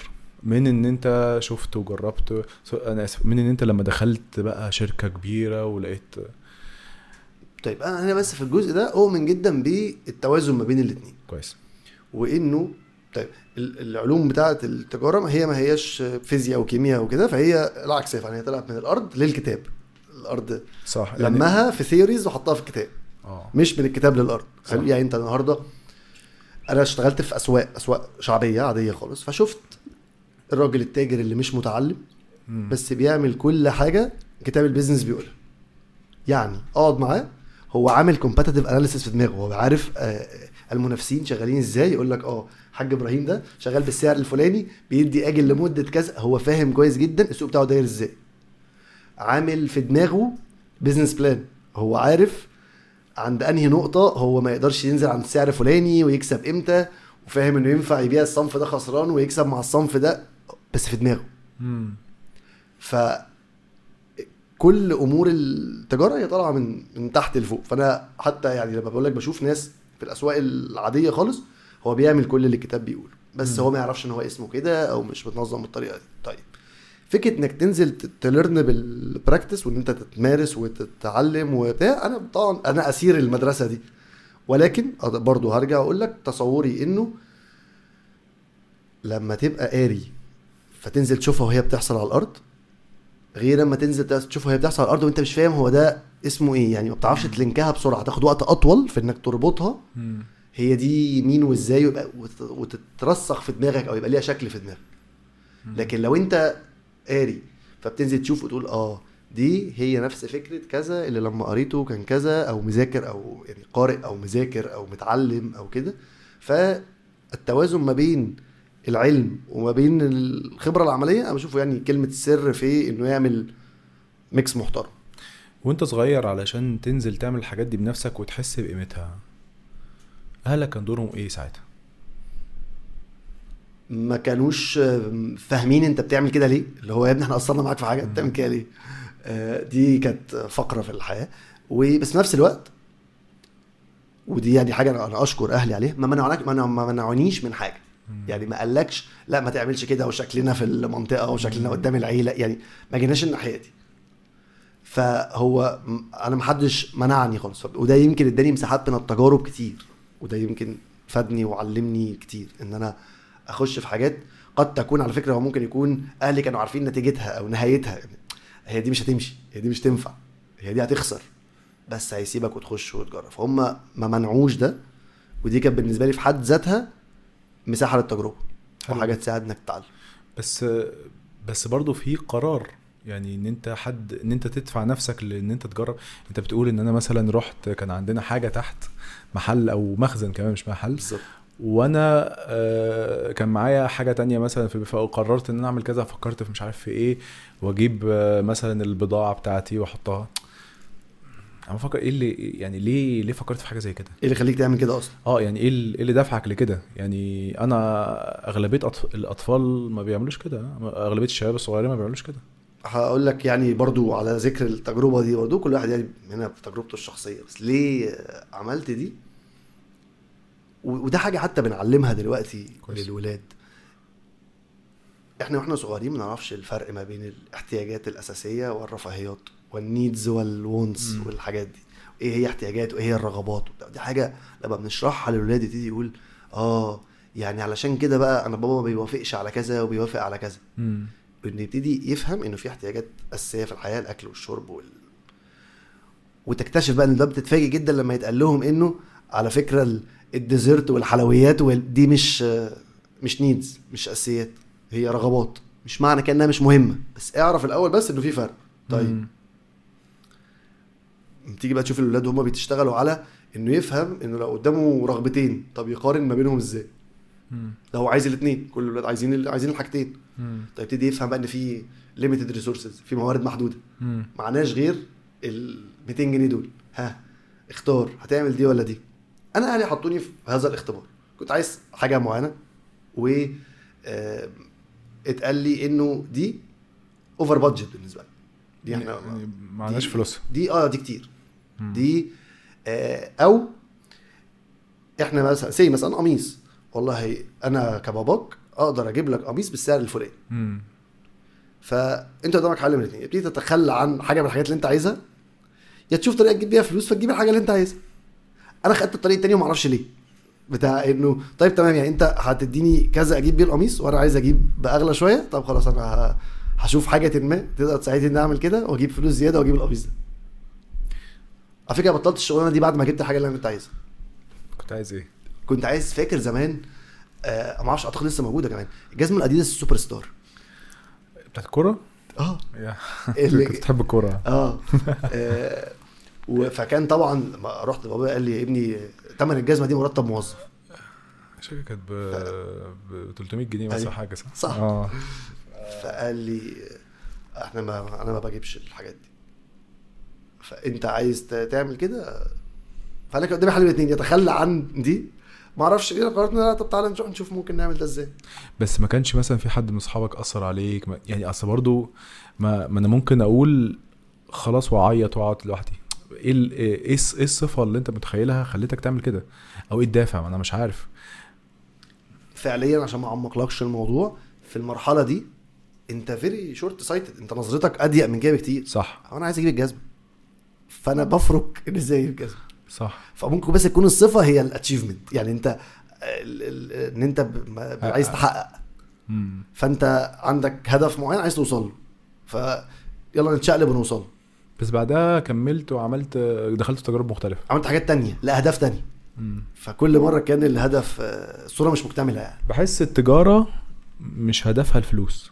Speaker 1: من ان انت شفت وجربت سو- انا اسف من ان انت لما دخلت بقى شركه كبيره ولقيت
Speaker 2: طيب انا هنا بس في الجزء ده اؤمن جدا بالتوازن ما بين الاثنين
Speaker 1: كويس
Speaker 2: وانه طيب ال- العلوم بتاعه التجاره ما هي ما هياش فيزياء وكيمياء وكده فهي العكس يعني هي طلعت من الارض للكتاب الارض
Speaker 1: صح يعني
Speaker 2: لمها في ثيوريز وحطها في الكتاب
Speaker 1: اه
Speaker 2: مش من الكتاب للارض
Speaker 1: صح.
Speaker 2: خلي- يعني انت النهارده انا اشتغلت في اسواق اسواق شعبيه عاديه خالص فشفت الراجل التاجر اللي مش متعلم
Speaker 1: مم.
Speaker 2: بس بيعمل كل حاجه كتاب البيزنس بيقولها يعني اقعد معاه هو عامل كومباتيتيف اناليسيس في دماغه هو عارف آه، المنافسين شغالين ازاي يقول لك اه حاج ابراهيم ده شغال بالسعر الفلاني بيدي اجل لمده كذا هو فاهم كويس جدا السوق بتاعه داير ازاي عامل في دماغه بيزنس بلان هو عارف عند انهي نقطه هو ما يقدرش ينزل عند سعر فلاني ويكسب امتى وفاهم انه ينفع يبيع الصنف ده خسران ويكسب مع الصنف ده بس في دماغه
Speaker 1: مم.
Speaker 2: ف كل امور التجاره هي طالعه من من تحت لفوق فانا حتى يعني لما بقول لك بشوف ناس في الاسواق العاديه خالص هو بيعمل كل اللي الكتاب بيقوله بس
Speaker 1: مم.
Speaker 2: هو ما يعرفش ان هو اسمه كده او مش متنظم بالطريقه دي طيب فكره انك تنزل ت- تلرن بالبراكتس وان انت تتمارس وتتعلم وبتاع انا طبعا انا اسير المدرسه دي ولكن أض- برضو هرجع اقول لك تصوري انه لما تبقى قاري فتنزل تشوفها وهي بتحصل على الارض غير لما تنزل تشوفها وهي بتحصل على الارض وانت مش فاهم هو ده اسمه ايه يعني ما بتعرفش تلينكها بسرعه تاخد وقت اطول في انك تربطها
Speaker 1: مم.
Speaker 2: هي دي مين وازاي ويبقى وت- وتترسخ في دماغك او يبقى ليها شكل في دماغك لكن لو انت قاري فبتنزل تشوف وتقول اه دي هي نفس فكره كذا اللي لما قريته كان كذا او مذاكر او يعني قارئ او مذاكر او متعلم او كده فالتوازن ما بين العلم وما بين الخبره العمليه انا بشوفه يعني كلمه السر في انه يعمل ميكس محترم
Speaker 1: وانت صغير علشان تنزل تعمل الحاجات دي بنفسك وتحس بقيمتها اهلك كان دورهم ايه ساعتها
Speaker 2: ما كانوش آم، فاهمين انت بتعمل كده ليه اللي هو يا ابني احنا قصرنا معاك في حاجه انت بتعمل كده ليه آه، دي كانت فقره في الحياه وبس في نفس الوقت ودي يعني حاجه انا أنا اشكر اهلي عليها ما منعوناك ما ما منعونيش من حاجه يعني ما قالكش لا ما تعملش كده وشكلنا في المنطقه وشكلنا قدام العيله يعني ما جيناش الناحيه دي فهو م- انا محدش منعني خالص وده يمكن اداني مساحات من التجارب كتير وده يمكن فادني وعلمني كتير ان انا اخش في حاجات قد تكون على فكره هو ممكن يكون اهلي كانوا عارفين نتيجتها او نهايتها هي دي مش هتمشي هي دي مش تنفع هي دي هتخسر بس هيسيبك وتخش وتجرب فهم ما منعوش ده ودي كانت بالنسبه لي في حد ذاتها مساحه للتجربه
Speaker 1: حلو.
Speaker 2: وحاجه تساعد انك تتعلم
Speaker 1: بس بس برضه في قرار يعني ان انت حد ان انت تدفع نفسك لان انت تجرب انت بتقول ان انا مثلا رحت كان عندنا حاجه تحت محل او مخزن كمان مش محل
Speaker 2: بالظبط
Speaker 1: وانا آه، كان معايا حاجه تانية مثلا في فقررت ان انا اعمل كذا فكرت في مش عارف في ايه واجيب آه، مثلا البضاعه بتاعتي واحطها انا بفكر ايه اللي يعني ليه ليه فكرت في حاجه زي كده
Speaker 2: ايه اللي يخليك تعمل كده اصلا
Speaker 1: اه يعني ايه ال- إيه اللي دفعك لكده يعني انا اغلبيه أطف... الاطفال ما بيعملوش كده اغلبيه الشباب الصغيرين ما بيعملوش كده
Speaker 2: هقول لك يعني برضو على ذكر التجربه دي برضو كل واحد يعني هنا بتجربته الشخصيه بس ليه عملت دي و- وده حاجه حتى بنعلمها دلوقتي
Speaker 1: كويس.
Speaker 2: للولاد احنا واحنا صغيرين ما نعرفش الفرق ما بين الاحتياجات الاساسيه والرفاهيات والنيدز والوونتس
Speaker 1: مم.
Speaker 2: والحاجات دي ايه هي احتياجات وايه هي الرغبات وبتاع. دي حاجه لما بنشرحها للولاد يبتدي يقول اه يعني علشان كده بقى انا بابا ما بيوافقش على كذا وبيوافق على كذا
Speaker 1: امم
Speaker 2: انه يبتدي يفهم انه في احتياجات اساسيه في الحياه الاكل والشرب وال... وتكتشف بقى ان ده بتتفاجئ جدا لما يتقال لهم انه على فكره ال- الديزرت والحلويات وال... دي مش مش نيدز مش اساسيات هي رغبات مش معنى كانها مش مهمه بس اعرف الاول بس انه في فرق طيب تيجي بقى تشوف الاولاد وهم بيشتغلوا على انه يفهم انه لو قدامه رغبتين طب يقارن ما بينهم ازاي ده هو عايز الاثنين كل الاولاد عايزين ال- عايزين الحاجتين طيب يبتدي يفهم بقى ان في ليميتد ريسورسز في موارد محدوده معناش غير ال 200 جنيه دول ها اختار هتعمل دي ولا دي انا اهلي حطوني في هذا الاختبار كنت عايز حاجه معينه و آه، اتقال لي انه دي اوفر بادجت بالنسبه لي دي احنا
Speaker 1: يعني معناش
Speaker 2: دي-
Speaker 1: فلوسها
Speaker 2: دي اه دي كتير
Speaker 1: مم.
Speaker 2: دي آه او احنا مثلا سي مثلا قميص والله انا كباباك اقدر اجيب لك قميص بالسعر الفلاني
Speaker 1: مم.
Speaker 2: فانت قدامك حل من الاثنين تبتدي تتخلى عن حاجه من الحاجات اللي انت عايزها يا تشوف طريقه تجيب بيها فلوس فتجيب الحاجه اللي انت عايزها انا خدت الطريق التاني وما اعرفش ليه بتاع انه طيب تمام يعني انت هتديني كذا اجيب بيه القميص وانا عايز اجيب باغلى شويه طب خلاص انا ه- هشوف حاجه ما تقدر تساعدني اني اعمل كده واجيب فلوس زياده واجيب القميص ده على فكره بطلت الشغلانه دي بعد ما جبت الحاجه اللي انا كنت عايزها
Speaker 1: كنت عايز ايه
Speaker 2: كنت عايز فاكر زمان آه ما اعرفش اعتقد لسه موجوده كمان الجزمه الاديداس السوبر ستار
Speaker 1: بتاعت الكوره
Speaker 2: اه
Speaker 1: يا.
Speaker 2: اللي-
Speaker 1: كنت بتحب الكوره
Speaker 2: اه آه، و- فكان طبعا لما رحت لبابا قال لي يا ابني ثمن الجزمه دي مرتب موظف
Speaker 1: مش فاكر كانت ب ب 300 جنيه مثلا
Speaker 2: أيوة.
Speaker 1: حاجه صح؟
Speaker 2: صح.
Speaker 1: اه
Speaker 2: فقال لي احنا ما انا ما بجيبش الحاجات دي فانت عايز ت- تعمل كده فانا كان قدامي حل من اتنين يتخلى عن دي ما اعرفش ايه قررت إن لا طب تعالى نشوف نشوف ممكن نعمل ده ازاي
Speaker 1: بس ما كانش مثلا في حد من اصحابك اثر عليك ما- يعني اصل برضو ما, ما انا ممكن اقول خلاص واعيط واقعد لوحدي ايه ال- ايه الص- إيه الصفه اللي انت متخيلها خلتك تعمل كده او ايه الدافع ما انا مش عارف
Speaker 2: فعليا عشان ما اعمقلكش الموضوع في المرحله دي انت فيري شورت سايتد انت نظرتك اضيق من كده بكتير
Speaker 1: صح
Speaker 2: هو انا عايز اجيب الجزمه فانا بفرك ان ازاي اجيب الجزمه
Speaker 1: صح
Speaker 2: فممكن بس تكون الصفه هي الاتشيفمنت يعني انت ال- ال- ان انت ب- ما- عايز تحقق
Speaker 1: مم.
Speaker 2: فانت عندك هدف معين عايز توصل له ف يلا نتشقلب ونوصل له
Speaker 1: بس بعدها كملت وعملت دخلت في تجارب مختلفه
Speaker 2: عملت حاجات تانية لاهداف تانية
Speaker 1: مم.
Speaker 2: فكل مره كان الهدف آه، الصوره مش مكتمله يعني
Speaker 1: بحس التجاره مش هدفها الفلوس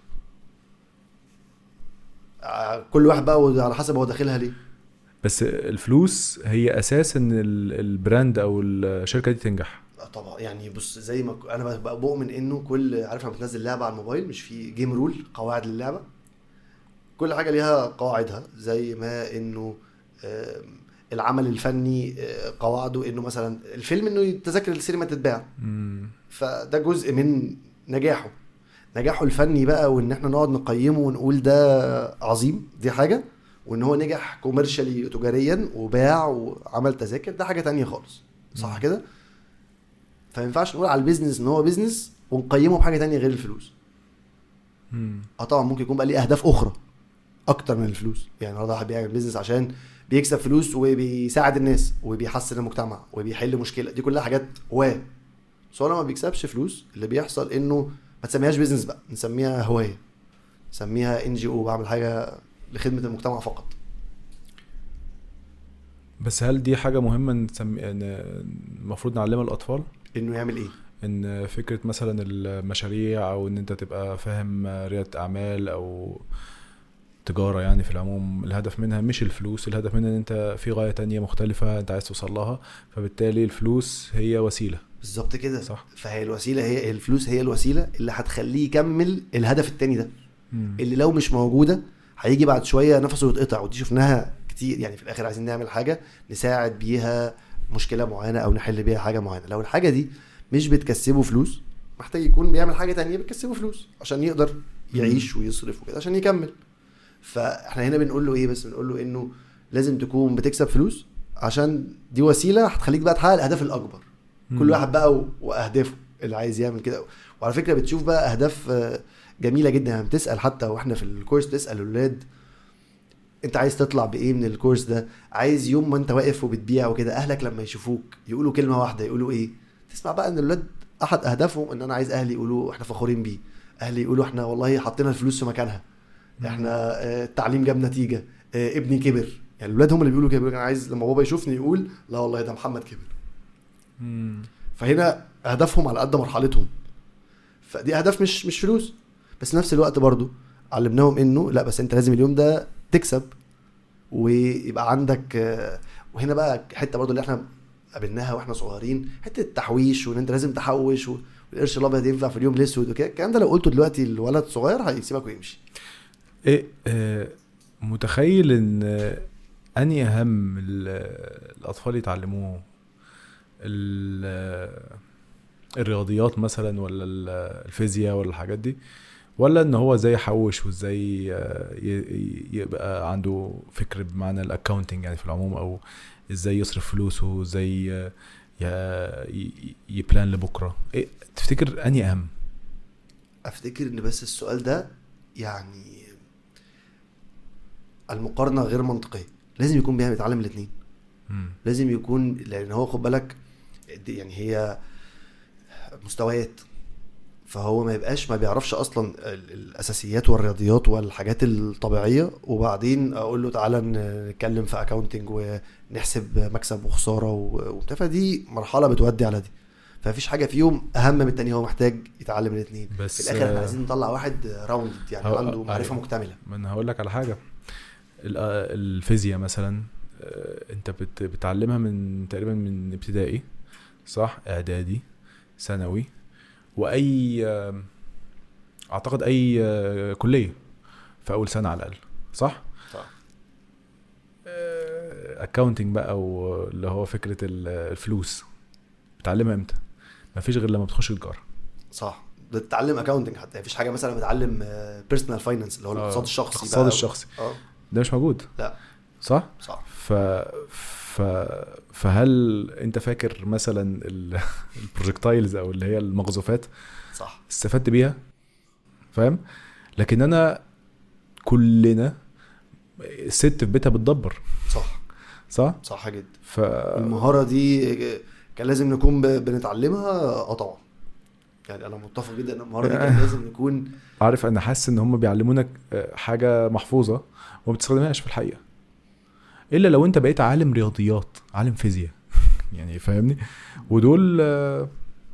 Speaker 2: آه، كل واحد بقى على حسب هو داخلها ليه
Speaker 1: بس الفلوس هي اساس ان ال- البراند او الشركه دي تنجح
Speaker 2: آه، طبعا يعني بص زي ما ك- انا بقى بؤمن انه كل عارف لما بتنزل لعبه على الموبايل مش في جيم رول قواعد للعبه كل حاجه ليها قواعدها زي ما انه آم، العمل الفني آه، قواعده انه مثلا الفيلم انه تذاكر السينما تتباع
Speaker 1: مم.
Speaker 2: فده جزء من نجاحه نجاحه الفني بقى وان احنا نقعد نقيمه ونقول ده عظيم دي حاجه وان هو نجح كوميرشالي تجاريا وباع وعمل تذاكر ده حاجه تانية خالص صح
Speaker 1: مم.
Speaker 2: كده فما ينفعش نقول على البيزنس ان هو بيزنس ونقيمه بحاجه تانية غير الفلوس
Speaker 1: مم.
Speaker 2: اه طبعا ممكن يكون بقى ليه اهداف اخرى اكتر من الفلوس يعني النهارده واحد بيعمل بيزنس عشان بيكسب فلوس وبيساعد الناس وبيحسن المجتمع وبيحل مشكله دي كلها حاجات هواه بس هو لما بيكسبش فلوس اللي بيحصل انه ما تسميهاش بيزنس بقى نسميها هوايه نسميها ان جي او بعمل حاجه لخدمه المجتمع فقط
Speaker 1: بس هل دي حاجه مهمه نسمي إن المفروض نعلمها الاطفال
Speaker 2: انه يعمل ايه
Speaker 1: ان فكره مثلا المشاريع او ان انت تبقى فاهم رياده اعمال او تجاره يعني في العموم الهدف منها مش الفلوس الهدف منها ان انت في غايه تانية مختلفه انت عايز توصل لها فبالتالي الفلوس هي وسيله
Speaker 2: بالظبط كده
Speaker 1: صح.
Speaker 2: فهي الوسيله هي الفلوس هي الوسيله اللي هتخليه يكمل الهدف التاني ده
Speaker 1: مم.
Speaker 2: اللي لو مش موجوده هيجي بعد شويه نفسه يتقطع ودي شفناها كتير يعني في الاخر عايزين نعمل حاجه نساعد بيها مشكله معينه او نحل بيها حاجه معينه لو الحاجه دي مش بتكسبه فلوس محتاج يكون بيعمل حاجه تانية بتكسبه فلوس عشان يقدر يعيش ويصرف وكده عشان يكمل فاحنا هنا بنقول له ايه بس بنقول له انه لازم تكون بتكسب فلوس عشان دي وسيله هتخليك بقى تحقق الاهداف الاكبر كل
Speaker 1: مم.
Speaker 2: واحد بقى و- واهدافه اللي عايز يعمل كده وعلى فكره بتشوف بقى اهداف آه، جميله جدا يعني بتسال حتى واحنا في الكورس تسال الاولاد انت عايز تطلع بايه من الكورس ده عايز يوم ما انت واقف وبتبيع وكده اهلك لما يشوفوك يقولوا كلمه واحده يقولوا ايه تسمع بقى ان الاولاد احد اهدافهم ان انا عايز اهلي يقولوا احنا فخورين بيه اهلي يقولوا احنا والله حطينا الفلوس في مكانها احنا آه، التعليم جاب نتيجه آه، ابني كبر يعني الاولاد هم اللي بيقولوا كده بيقولوا انا عايز لما بابا يشوفني يقول لا والله ده محمد كبر
Speaker 1: مم.
Speaker 2: فهنا اهدافهم على قد مرحلتهم فدي اهداف مش مش فلوس بس في نفس الوقت برضو علمناهم انه لا بس انت لازم اليوم ده تكسب ويبقى عندك آه، وهنا بقى حته برضو اللي احنا قابلناها واحنا صغيرين حته التحويش وان انت لازم تحوش و- والقرش الابيض ينفع في اليوم الاسود وكده الكلام ده لو قلته دلوقتي الولد صغير هيسيبك ويمشي
Speaker 1: ايه آه متخيل ان آه، اني اهم ال- الاطفال يتعلموه ال- آه، الرياضيات مثلا ولا ال- الفيزياء ولا الحاجات دي ولا ان هو ازاي يحوش وازاي آه، ي- ي- يبقى عنده فكر بمعنى الاكاونتنج يعني في العموم او ازاي يصرف فلوسه ازاي آه، ي- ي- يبلان لبكره ايه تفتكر اني اهم
Speaker 2: افتكر ان بس السؤال ده يعني المقارنه غير منطقيه لازم يكون بيعمل يتعلم الاثنين
Speaker 1: مم.
Speaker 2: لازم يكون لان هو خد بالك دي- يعني هي مستويات فهو ما يبقاش ما بيعرفش اصلا ال- الاساسيات والرياضيات والحاجات الطبيعيه وبعدين اقول له تعالى ن- نتكلم في اكاونتنج ونحسب مكسب وخساره و- وبتاع فدي مرحله بتودي على دي فمفيش حاجه فيهم اهم من التانية هو محتاج يتعلم الاثنين
Speaker 1: بس
Speaker 2: في الاخر احنا
Speaker 1: آه،
Speaker 2: عايزين نطلع واحد راوند يعني
Speaker 1: هو-
Speaker 2: عنده معرفه
Speaker 1: أيوة.
Speaker 2: مكتمله
Speaker 1: ما انا هقول لك على حاجه ال- آه، الفيزياء مثلا آه، انت بت- بتعلمها من تقريبا من ابتدائي صح اعدادي ثانوي واي آه، اعتقد اي آه، كليه في اول سنه على الاقل صح
Speaker 2: صح.
Speaker 1: اكاونتنج بقى او اللي هو فكره ال- الفلوس بتعلمها امتى مفيش غير لما بتخش تجاره
Speaker 2: صح بتتعلم اكاونتنج حتى مفيش حاجه مثلا بتعلم بيرسونال فاينانس اللي هو
Speaker 1: آه،
Speaker 2: الاقتصاد الشخصي
Speaker 1: الاقتصاد
Speaker 2: بقى.
Speaker 1: الشخصي
Speaker 2: اه
Speaker 1: ده مش موجود
Speaker 2: لا.
Speaker 1: صح
Speaker 2: صح
Speaker 1: ف ف فهل انت فاكر مثلا ال- البروجكتايلز او اللي هي المقذوفات
Speaker 2: صح
Speaker 1: استفدت بيها فاهم لكن انا كلنا الست في بيتها بتدبر
Speaker 2: صح
Speaker 1: صح
Speaker 2: صح جدا
Speaker 1: ف
Speaker 2: المهاره دي كان لازم نكون ب- بنتعلمها اه طبعا يعني انا متفق جدا ان المهاره دي كان لازم نكون
Speaker 1: عارف انا حاسس ان هم بيعلمونك آه، حاجه محفوظه وما بتستخدمهاش في الحقيقه الا لو انت بقيت عالم رياضيات عالم فيزياء يعني فاهمني ودول آه،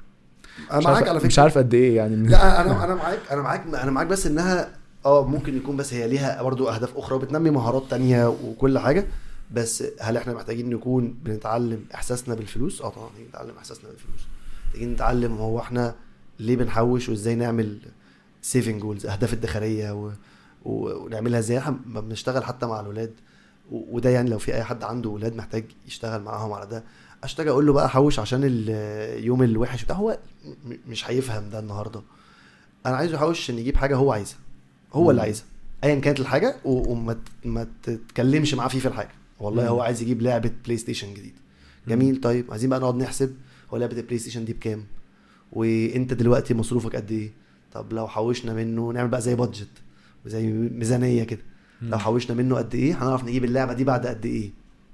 Speaker 2: انا
Speaker 1: مش
Speaker 2: معاك
Speaker 1: عارف
Speaker 2: على فكره
Speaker 1: مش عارف قد ايه يعني من-
Speaker 2: لا انا انا معاك انا معاك انا معاك بس انها اه ممكن يكون بس هي ليها برضو اهداف اخرى وبتنمي مهارات تانية وكل حاجه بس هل احنا محتاجين نكون بنتعلم احساسنا بالفلوس اه طبعا محتاجين نتعلم احساسنا بالفلوس محتاجين نتعلم هو احنا ليه بنحوش وازاي نعمل سيفنج جولز اهداف الدخليه و... و... ونعملها ازاي احنا ما بنشتغل حتى مع الاولاد و... وده يعني لو في اي حد عنده اولاد محتاج يشتغل معاهم على ده اشتغل اقول له بقى حوش عشان اليوم الوحش بتاع هو م- مش هيفهم ده النهارده انا عايزه يحوش عشان يجيب حاجه هو عايزها هو اللي
Speaker 1: مم.
Speaker 2: عايزها ايا كانت الحاجه و- وما ت- ما تتكلمش معاه فيه في الحاجه والله
Speaker 1: مم.
Speaker 2: هو عايز يجيب لعبه بلاي ستيشن جديد جميل طيب عايزين بقى نقعد نحسب هو لعبه البلاي ستيشن دي بكام وانت دلوقتي مصروفك قد ايه طب لو حوشنا منه نعمل بقى زي بادجت زي ميزانيه كده
Speaker 1: مم.
Speaker 2: لو حوشنا منه قد ايه هنعرف نجيب اللعبه دي بعد قد ايه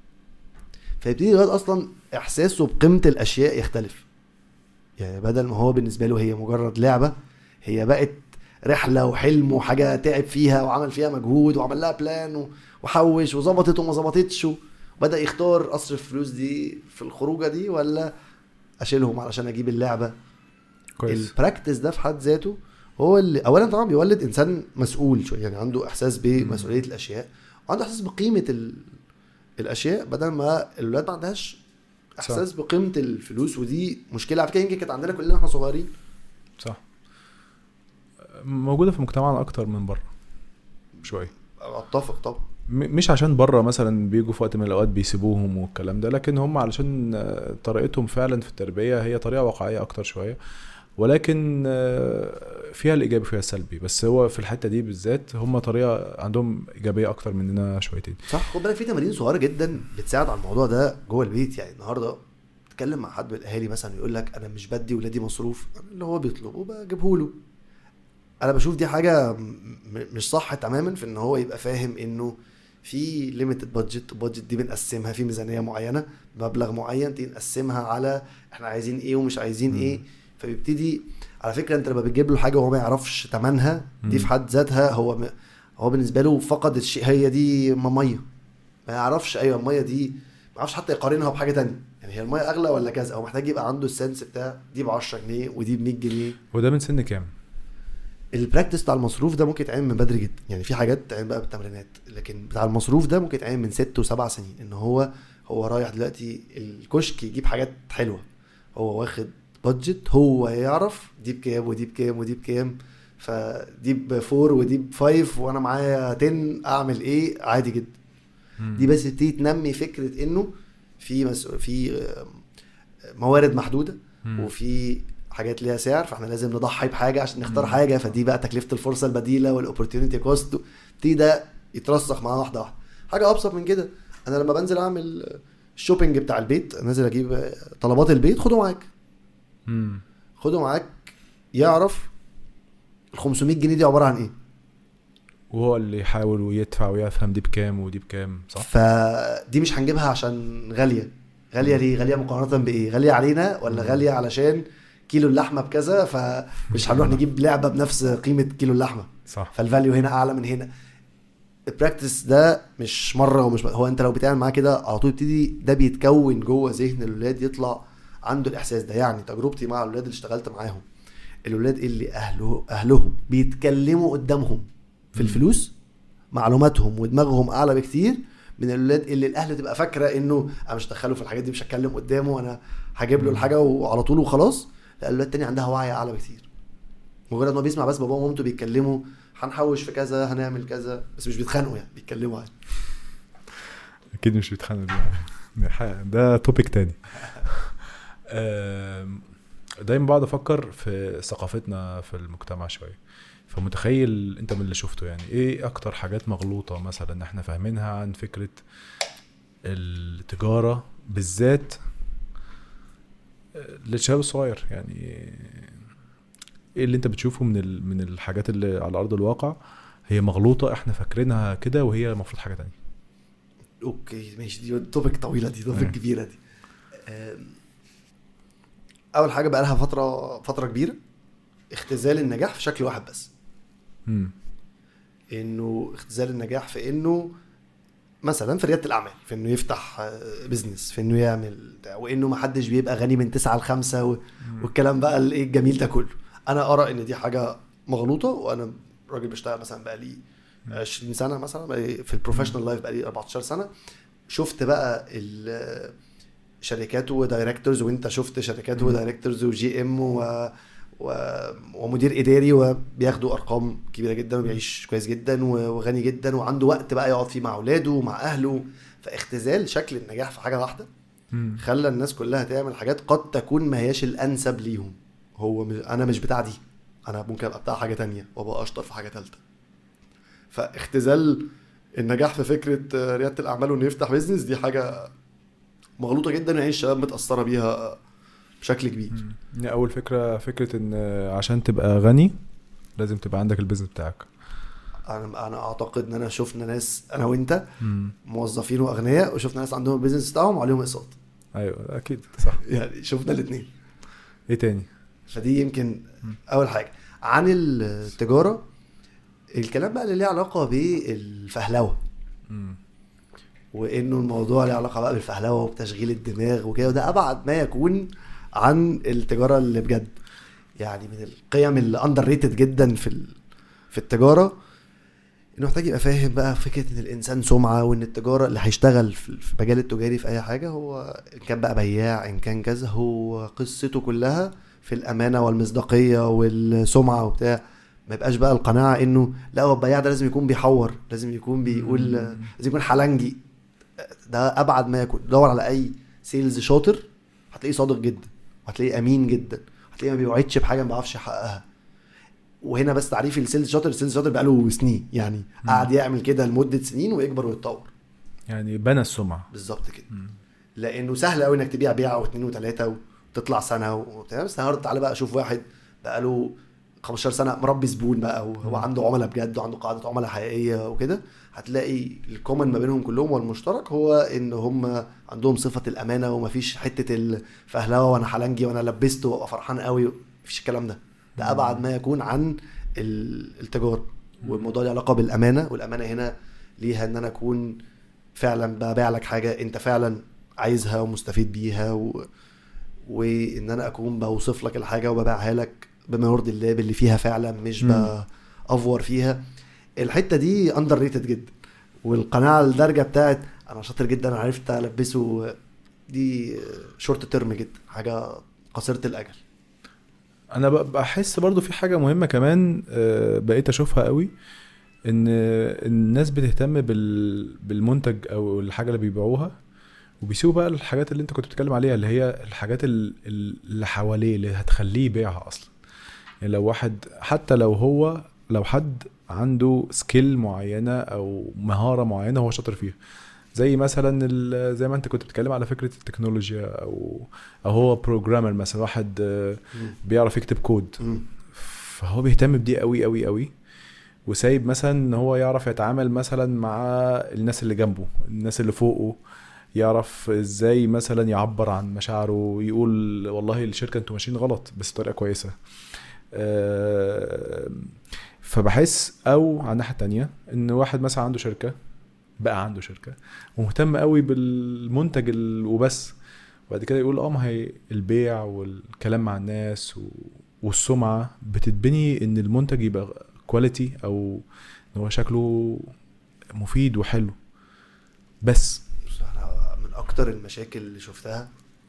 Speaker 2: فيبتدي الولاد اصلا احساسه بقيمه الاشياء يختلف يعني بدل ما هو بالنسبه له هي مجرد لعبه هي بقت رحله وحلم وحاجه تعب فيها وعمل فيها مجهود وعمل لها بلان و- وحوش وظبطت وما ظبطتش وبدا يختار اصرف الفلوس دي في الخروجه دي ولا اشيلهم علشان اجيب اللعبه
Speaker 1: كويس
Speaker 2: البراكتس ده في حد ذاته هو اللي اولا طبعا بيولد انسان مسؤول شويه يعني عنده احساس بمسؤوليه الاشياء وعنده احساس بقيمه ال... الاشياء بدل ما الولاد ما عندهاش احساس بقيمه الفلوس ودي مشكله على فكره يمكن كانت عندنا كلنا واحنا صغيرين
Speaker 1: صح موجوده في مجتمعنا اكتر من بره شويه
Speaker 2: اتفق طبعا
Speaker 1: م- مش عشان بره مثلا بيجوا في وقت من الاوقات بيسيبوهم والكلام ده لكن هم علشان آه، طريقتهم فعلا في التربيه هي طريقه واقعيه اكتر شويه ولكن آه، فيها الايجابي وفيها السلبي بس هو في الحته دي بالذات هم طريقه عندهم ايجابيه اكتر مننا شويتين
Speaker 2: صح خد بالك في تمارين صغيره جدا بتساعد على الموضوع ده جوه البيت يعني النهارده تتكلم مع حد من الاهالي مثلا يقول لك انا مش بدي ولادي مصروف أنا اللي هو بيطلبه بجيبه له انا بشوف دي حاجه م- م- مش صح تماما في ان هو يبقى فاهم انه في ليميتد بادجت البادجت دي بنقسمها في ميزانيه معينه بمبلغ معين تيجي نقسمها على احنا عايزين ايه ومش عايزين
Speaker 1: مم.
Speaker 2: ايه فبيبتدي على فكره انت لما بتجيب له حاجه وهو ما يعرفش ثمنها دي في
Speaker 1: مم.
Speaker 2: حد ذاتها هو م... هو بالنسبه له فقد الشيء هي دي م- ميه ما يعرفش ايوه الميه دي ما يعرفش حتى يقارنها بحاجه تانية يعني هي الميه اغلى ولا كذا هو محتاج يبقى عنده السنس بتاع دي ب 10 جنيه ودي ب 100 جنيه
Speaker 1: وده من سن كام؟
Speaker 2: البراكتس بتاع المصروف ده ممكن يتعمل من بدري جدا يعني في حاجات تتعمل بقى بالتمرينات لكن بتاع المصروف ده ممكن يتعمل من ست وسبع سنين ان هو هو رايح دلوقتي الكشك يجيب حاجات حلوه هو واخد بادجت هو يعرف دي بكام ودي بكام ودي بكام فدي بفور ودي بفايف وانا معايا 10 اعمل ايه عادي جدا دي بس تبتدي تنمي فكره انه في مس... في آه، موارد محدوده
Speaker 1: مم.
Speaker 2: وفي حاجات ليها سعر فاحنا لازم نضحي بحاجه عشان نختار
Speaker 1: مم.
Speaker 2: حاجه فدي بقى تكلفه الفرصه البديله والاوبورتيونيتي كوست تبتدي ده يترسخ معاه واحده واحده حاجه ابسط من كده انا لما بنزل اعمل الشوبينج بتاع البيت نازل اجيب طلبات البيت خده معاك
Speaker 1: مم.
Speaker 2: خده معاك يعرف ال 500 جنيه دي عباره عن ايه
Speaker 1: وهو اللي يحاول ويدفع ويفهم دي بكام ودي بكام صح
Speaker 2: فدي مش هنجيبها عشان غاليه غاليه ليه غاليه مقارنه بايه غاليه علينا ولا غاليه علشان كيلو اللحمه بكذا فمش هنروح نجيب لعبه بنفس قيمه كيلو اللحمه
Speaker 1: صح
Speaker 2: فالفاليو هنا اعلى من هنا البراكتس ده مش مره ومش هو انت لو بتعمل معاه كده على طول يبتدي ده بيتكون جوه ذهن الولاد يطلع عنده الاحساس ده يعني تجربتي مع الولاد اللي اشتغلت معاهم الولاد اللي اهله اهلهم بيتكلموا قدامهم في
Speaker 1: مم.
Speaker 2: الفلوس معلوماتهم ودماغهم اعلى بكتير من الولاد اللي الاهل تبقى فاكره انه انا مش هدخله في الحاجات دي مش هتكلم قدامه انا هجيب له الحاجه وعلى طول وخلاص لا الولاد التانية عندها وعي اعلى بكتير مجرد ما بيسمع بس باباه ومامته بيتكلموا هنحوش في كذا هنعمل كذا بس مش بيتخانقوا يعني بيتكلموا عادي
Speaker 1: اكيد مش بيتخانق دي دي حاجة- ده توبيك تاني آم، دايما بقعد افكر في ثقافتنا في المجتمع شويه فمتخيل انت من اللي شفته يعني ايه اكتر حاجات مغلوطه مثلا احنا فاهمينها عن فكره التجاره بالذات للشباب الصغير يعني ايه اللي انت بتشوفه من ال- من الحاجات اللي على ارض الواقع هي مغلوطه احنا فاكرينها كده وهي المفروض حاجه تانية
Speaker 2: اوكي ماشي دي توبيك طويله دي توبيك
Speaker 1: أيوة.
Speaker 2: كبيره دي أم، اول حاجه بقى لها فتره فتره كبيره اختزال النجاح في شكل واحد بس
Speaker 1: امم
Speaker 2: انه اختزال النجاح في انه مثلا في رياده الاعمال في انه يفتح آه، بيزنس في انه يعمل بتاع، وانه ما حدش بيبقى غني من تسعة لخمسة و... والكلام بقى الايه الجميل ده كله انا ارى ان دي حاجه مغلوطه وانا راجل بشتغل مثلا بقى لي 20 سنه مثلا بقالي في البروفيشنال لايف بقى لي 14 سنه شفت بقى ال- شركات ودايركتورز وانت شفت شركات
Speaker 1: مم.
Speaker 2: ودايركتورز وجي ام و... و... ومدير اداري وبياخدوا ارقام كبيره جدا وبيعيش كويس جدا و- وغني جدا وعنده وقت بقى يقعد فيه مع اولاده ومع اهله فاختزال شكل النجاح في حاجه واحده
Speaker 1: مم.
Speaker 2: خلى الناس كلها تعمل حاجات قد تكون ما هياش الانسب ليهم هو م- انا مش بتاع دي انا ممكن ابقى بتاع حاجه تانية وابقى اشطر في حاجه ثالثه فاختزال النجاح في فكره آه، رياده الاعمال وانه يفتح بيزنس دي حاجه مغلوطه جدا يعني الشباب متاثره بيها بشكل كبير
Speaker 1: مم. اول فكره فكره ان عشان تبقى غني لازم تبقى عندك البيزنس بتاعك
Speaker 2: انا انا اعتقد ان انا شفنا ناس انا وانت
Speaker 1: مم.
Speaker 2: موظفين واغنياء وشفنا ناس عندهم البيزنس بتاعهم وعليهم اقساط
Speaker 1: ايوه اكيد صح
Speaker 2: يعني شفنا الاثنين
Speaker 1: ايه تاني
Speaker 2: فدي يمكن
Speaker 1: مم.
Speaker 2: اول حاجه عن التجاره الكلام بقى اللي ليه علاقه بالفهلوه
Speaker 1: مم.
Speaker 2: وانه الموضوع له علاقه بقى بالفهلوه وبتشغيل الدماغ وكده وده ابعد ما يكون عن التجاره اللي بجد يعني من القيم اللي اندر ريتد جدا في ال- في التجاره انه محتاج يبقى فاهم بقى فكره ان الانسان سمعه وان التجاره اللي هيشتغل في في المجال التجاري في اي حاجه هو ان كان بقى بياع ان كان كذا هو قصته كلها في الامانه والمصداقيه والسمعه وبتاع ما يبقاش بقى القناعه انه لا هو البياع ده لازم يكون بيحور لازم يكون بيقول
Speaker 1: مم.
Speaker 2: لازم يكون حلنجي ده ابعد ما يكون دور على اي سيلز شاطر هتلاقيه صادق جدا وهتلاقيه امين جدا هتلاقيه ما بيوعدش بحاجه ما بيعرفش يحققها وهنا بس تعريف السيلز شاطر السيلز شاطر بقاله سنين يعني
Speaker 1: مم.
Speaker 2: قعد يعمل كده لمده سنين ويكبر ويتطور
Speaker 1: يعني بنى السمعه
Speaker 2: بالظبط كده
Speaker 1: مم.
Speaker 2: لانه سهل قوي انك تبيع بيعه واثنين وثلاثه وتطلع سنه وبتاع بس النهارده تعالى بقى شوف واحد بقاله 15 سنه مربي زبون بقى وهو
Speaker 1: مم.
Speaker 2: عنده عملاء بجد وعنده قاعده عملاء حقيقيه وكده هتلاقي الكومن ما بينهم كلهم والمشترك هو ان هم عندهم صفه الامانه ومفيش حته الفهلوه وانا حلنجي وانا لبسته وابقى فرحان قوي مفيش الكلام ده ده
Speaker 1: مم.
Speaker 2: ابعد ما يكون عن ال- التجاره والموضوع له علاقه بالامانه والامانه هنا ليها ان انا اكون فعلا ببيع لك حاجه انت فعلا عايزها ومستفيد بيها و... وان انا اكون بوصف لك الحاجه وببيعها لك بما يرضي الله باللي فيها فعلا مش
Speaker 1: مم.
Speaker 2: بافور فيها الحته دي اندر ريتد جدا والقناعه الدرجه بتاعت انا شاطر جدا أنا عرفت البسه دي شورت تيرم جدا حاجه قصيره الاجل
Speaker 1: انا ب- بحس برضو في حاجه مهمه كمان آه، بقيت اشوفها قوي ان الناس بتهتم بال... بالمنتج او الحاجه اللي بيبيعوها وبيسيبوا بقى الحاجات اللي انت كنت بتتكلم عليها اللي هي الحاجات ال- اللي حواليه اللي هتخليه يبيعها اصلا يعني لو واحد حتى لو هو لو حد عنده سكيل معينه او مهاره معينه هو شاطر فيها زي مثلا ال- زي ما انت كنت بتتكلم على فكره التكنولوجيا او او هو بروجرامر مثلا واحد آه، بيعرف يكتب كود
Speaker 2: مم.
Speaker 1: فهو بيهتم بدي قوي قوي قوي وسايب مثلا ان هو يعرف يتعامل مثلا مع الناس اللي جنبه الناس اللي فوقه يعرف ازاي مثلا يعبر عن مشاعره يقول والله الشركه انتوا ماشيين غلط بس بطريقه كويسه آه، فبحس او على الناحيه التانية ان واحد مثلا عنده شركه بقى عنده شركه ومهتم قوي بالمنتج ال- وبس وبعد كده يقول اه ما هي البيع والكلام مع الناس و... والسمعه بتتبني ان المنتج يبقى كواليتي او ان هو شكله مفيد وحلو بس
Speaker 2: بص احنا من اكتر المشاكل اللي شفتها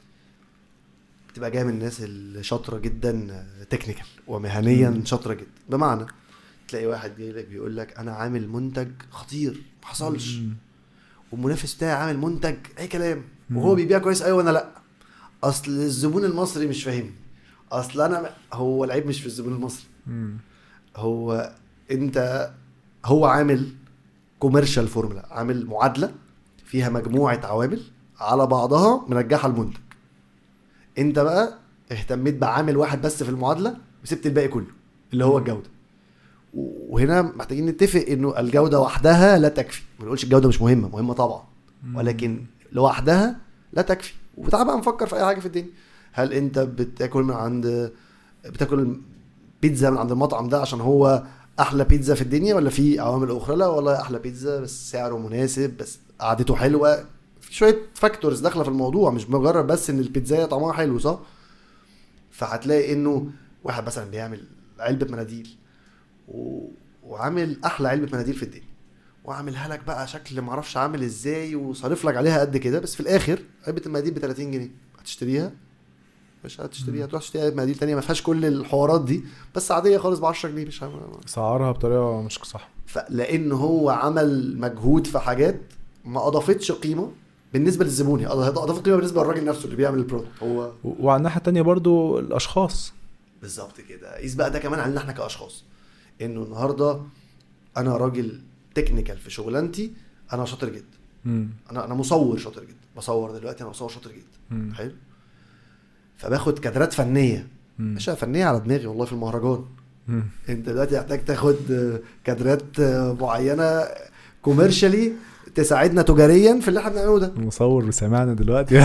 Speaker 2: بتبقى جايه من الناس اللي شاطره جدا تكنيكال ومهنيا
Speaker 1: مم.
Speaker 2: شاطره جدا بمعنى تلاقي واحد جاي لك بيقول لك انا عامل منتج خطير ما حصلش
Speaker 1: مم.
Speaker 2: والمنافس بتاعي عامل منتج اي كلام
Speaker 1: مم.
Speaker 2: وهو بيبيع كويس قوي وانا لا اصل الزبون المصري مش فاهمني اصل انا هو العيب مش في الزبون المصري
Speaker 1: مم.
Speaker 2: هو انت هو عامل كوميرشال فورمولا عامل معادله فيها مجموعه عوامل على بعضها منجحه المنتج انت بقى اهتميت بعامل واحد بس في المعادله وسبت الباقي كله اللي هو الجوده وهنا محتاجين نتفق انه الجوده وحدها لا تكفي ما نقولش الجوده مش مهمه مهمه طبعا ولكن لوحدها لا تكفي وتعال بقى نفكر في اي حاجه في الدنيا هل انت بتاكل من عند بتاكل بيتزا من عند المطعم ده عشان هو احلى بيتزا في الدنيا ولا في عوامل اخرى لا والله احلى بيتزا بس سعره مناسب بس قعدته حلوه في شويه فاكتورز داخله في الموضوع مش مجرد بس ان البيتزا طعمها حلو صح فهتلاقي انه واحد مثلا بيعمل علبه مناديل و... وعامل احلى علبه مناديل في الدنيا وعاملها لك بقى شكل معرفش عامل ازاي وصارف لك عليها قد كده بس في الاخر علبه المناديل ب 30 جنيه هتشتريها مش هتشتريها تروح تشتري علبة مناديل تانية ما فيهاش كل الحوارات دي بس عاديه خالص ب 10 جنيه مش هم...
Speaker 1: سعرها بطريقه مش صح
Speaker 2: فلان هو عمل مجهود في حاجات ما اضافتش قيمه بالنسبه للزبون هي اضافت قيمه بالنسبه للراجل نفسه اللي بيعمل البرودكت هو
Speaker 1: و- وعلى الناحيه التانية برضو الاشخاص
Speaker 2: بالظبط كده قيس بقى ده كمان علينا احنا كاشخاص انه النهارده انا راجل تكنيكال في شغلانتي انا شاطر جدا
Speaker 1: مم.
Speaker 2: انا انا مصور شاطر جدا بصور دلوقتي انا مصور شاطر جدا
Speaker 1: مم.
Speaker 2: حلو فباخد كادرات فنيه
Speaker 1: مم.
Speaker 2: مش فنيه على دماغي والله في المهرجان
Speaker 1: مم.
Speaker 2: انت دلوقتي محتاج تاخد آه، كادرات آه، معينه كوميرشالي تساعدنا تجاريا في اللي احنا بنعمله ده
Speaker 1: مصور سمعنا دلوقتي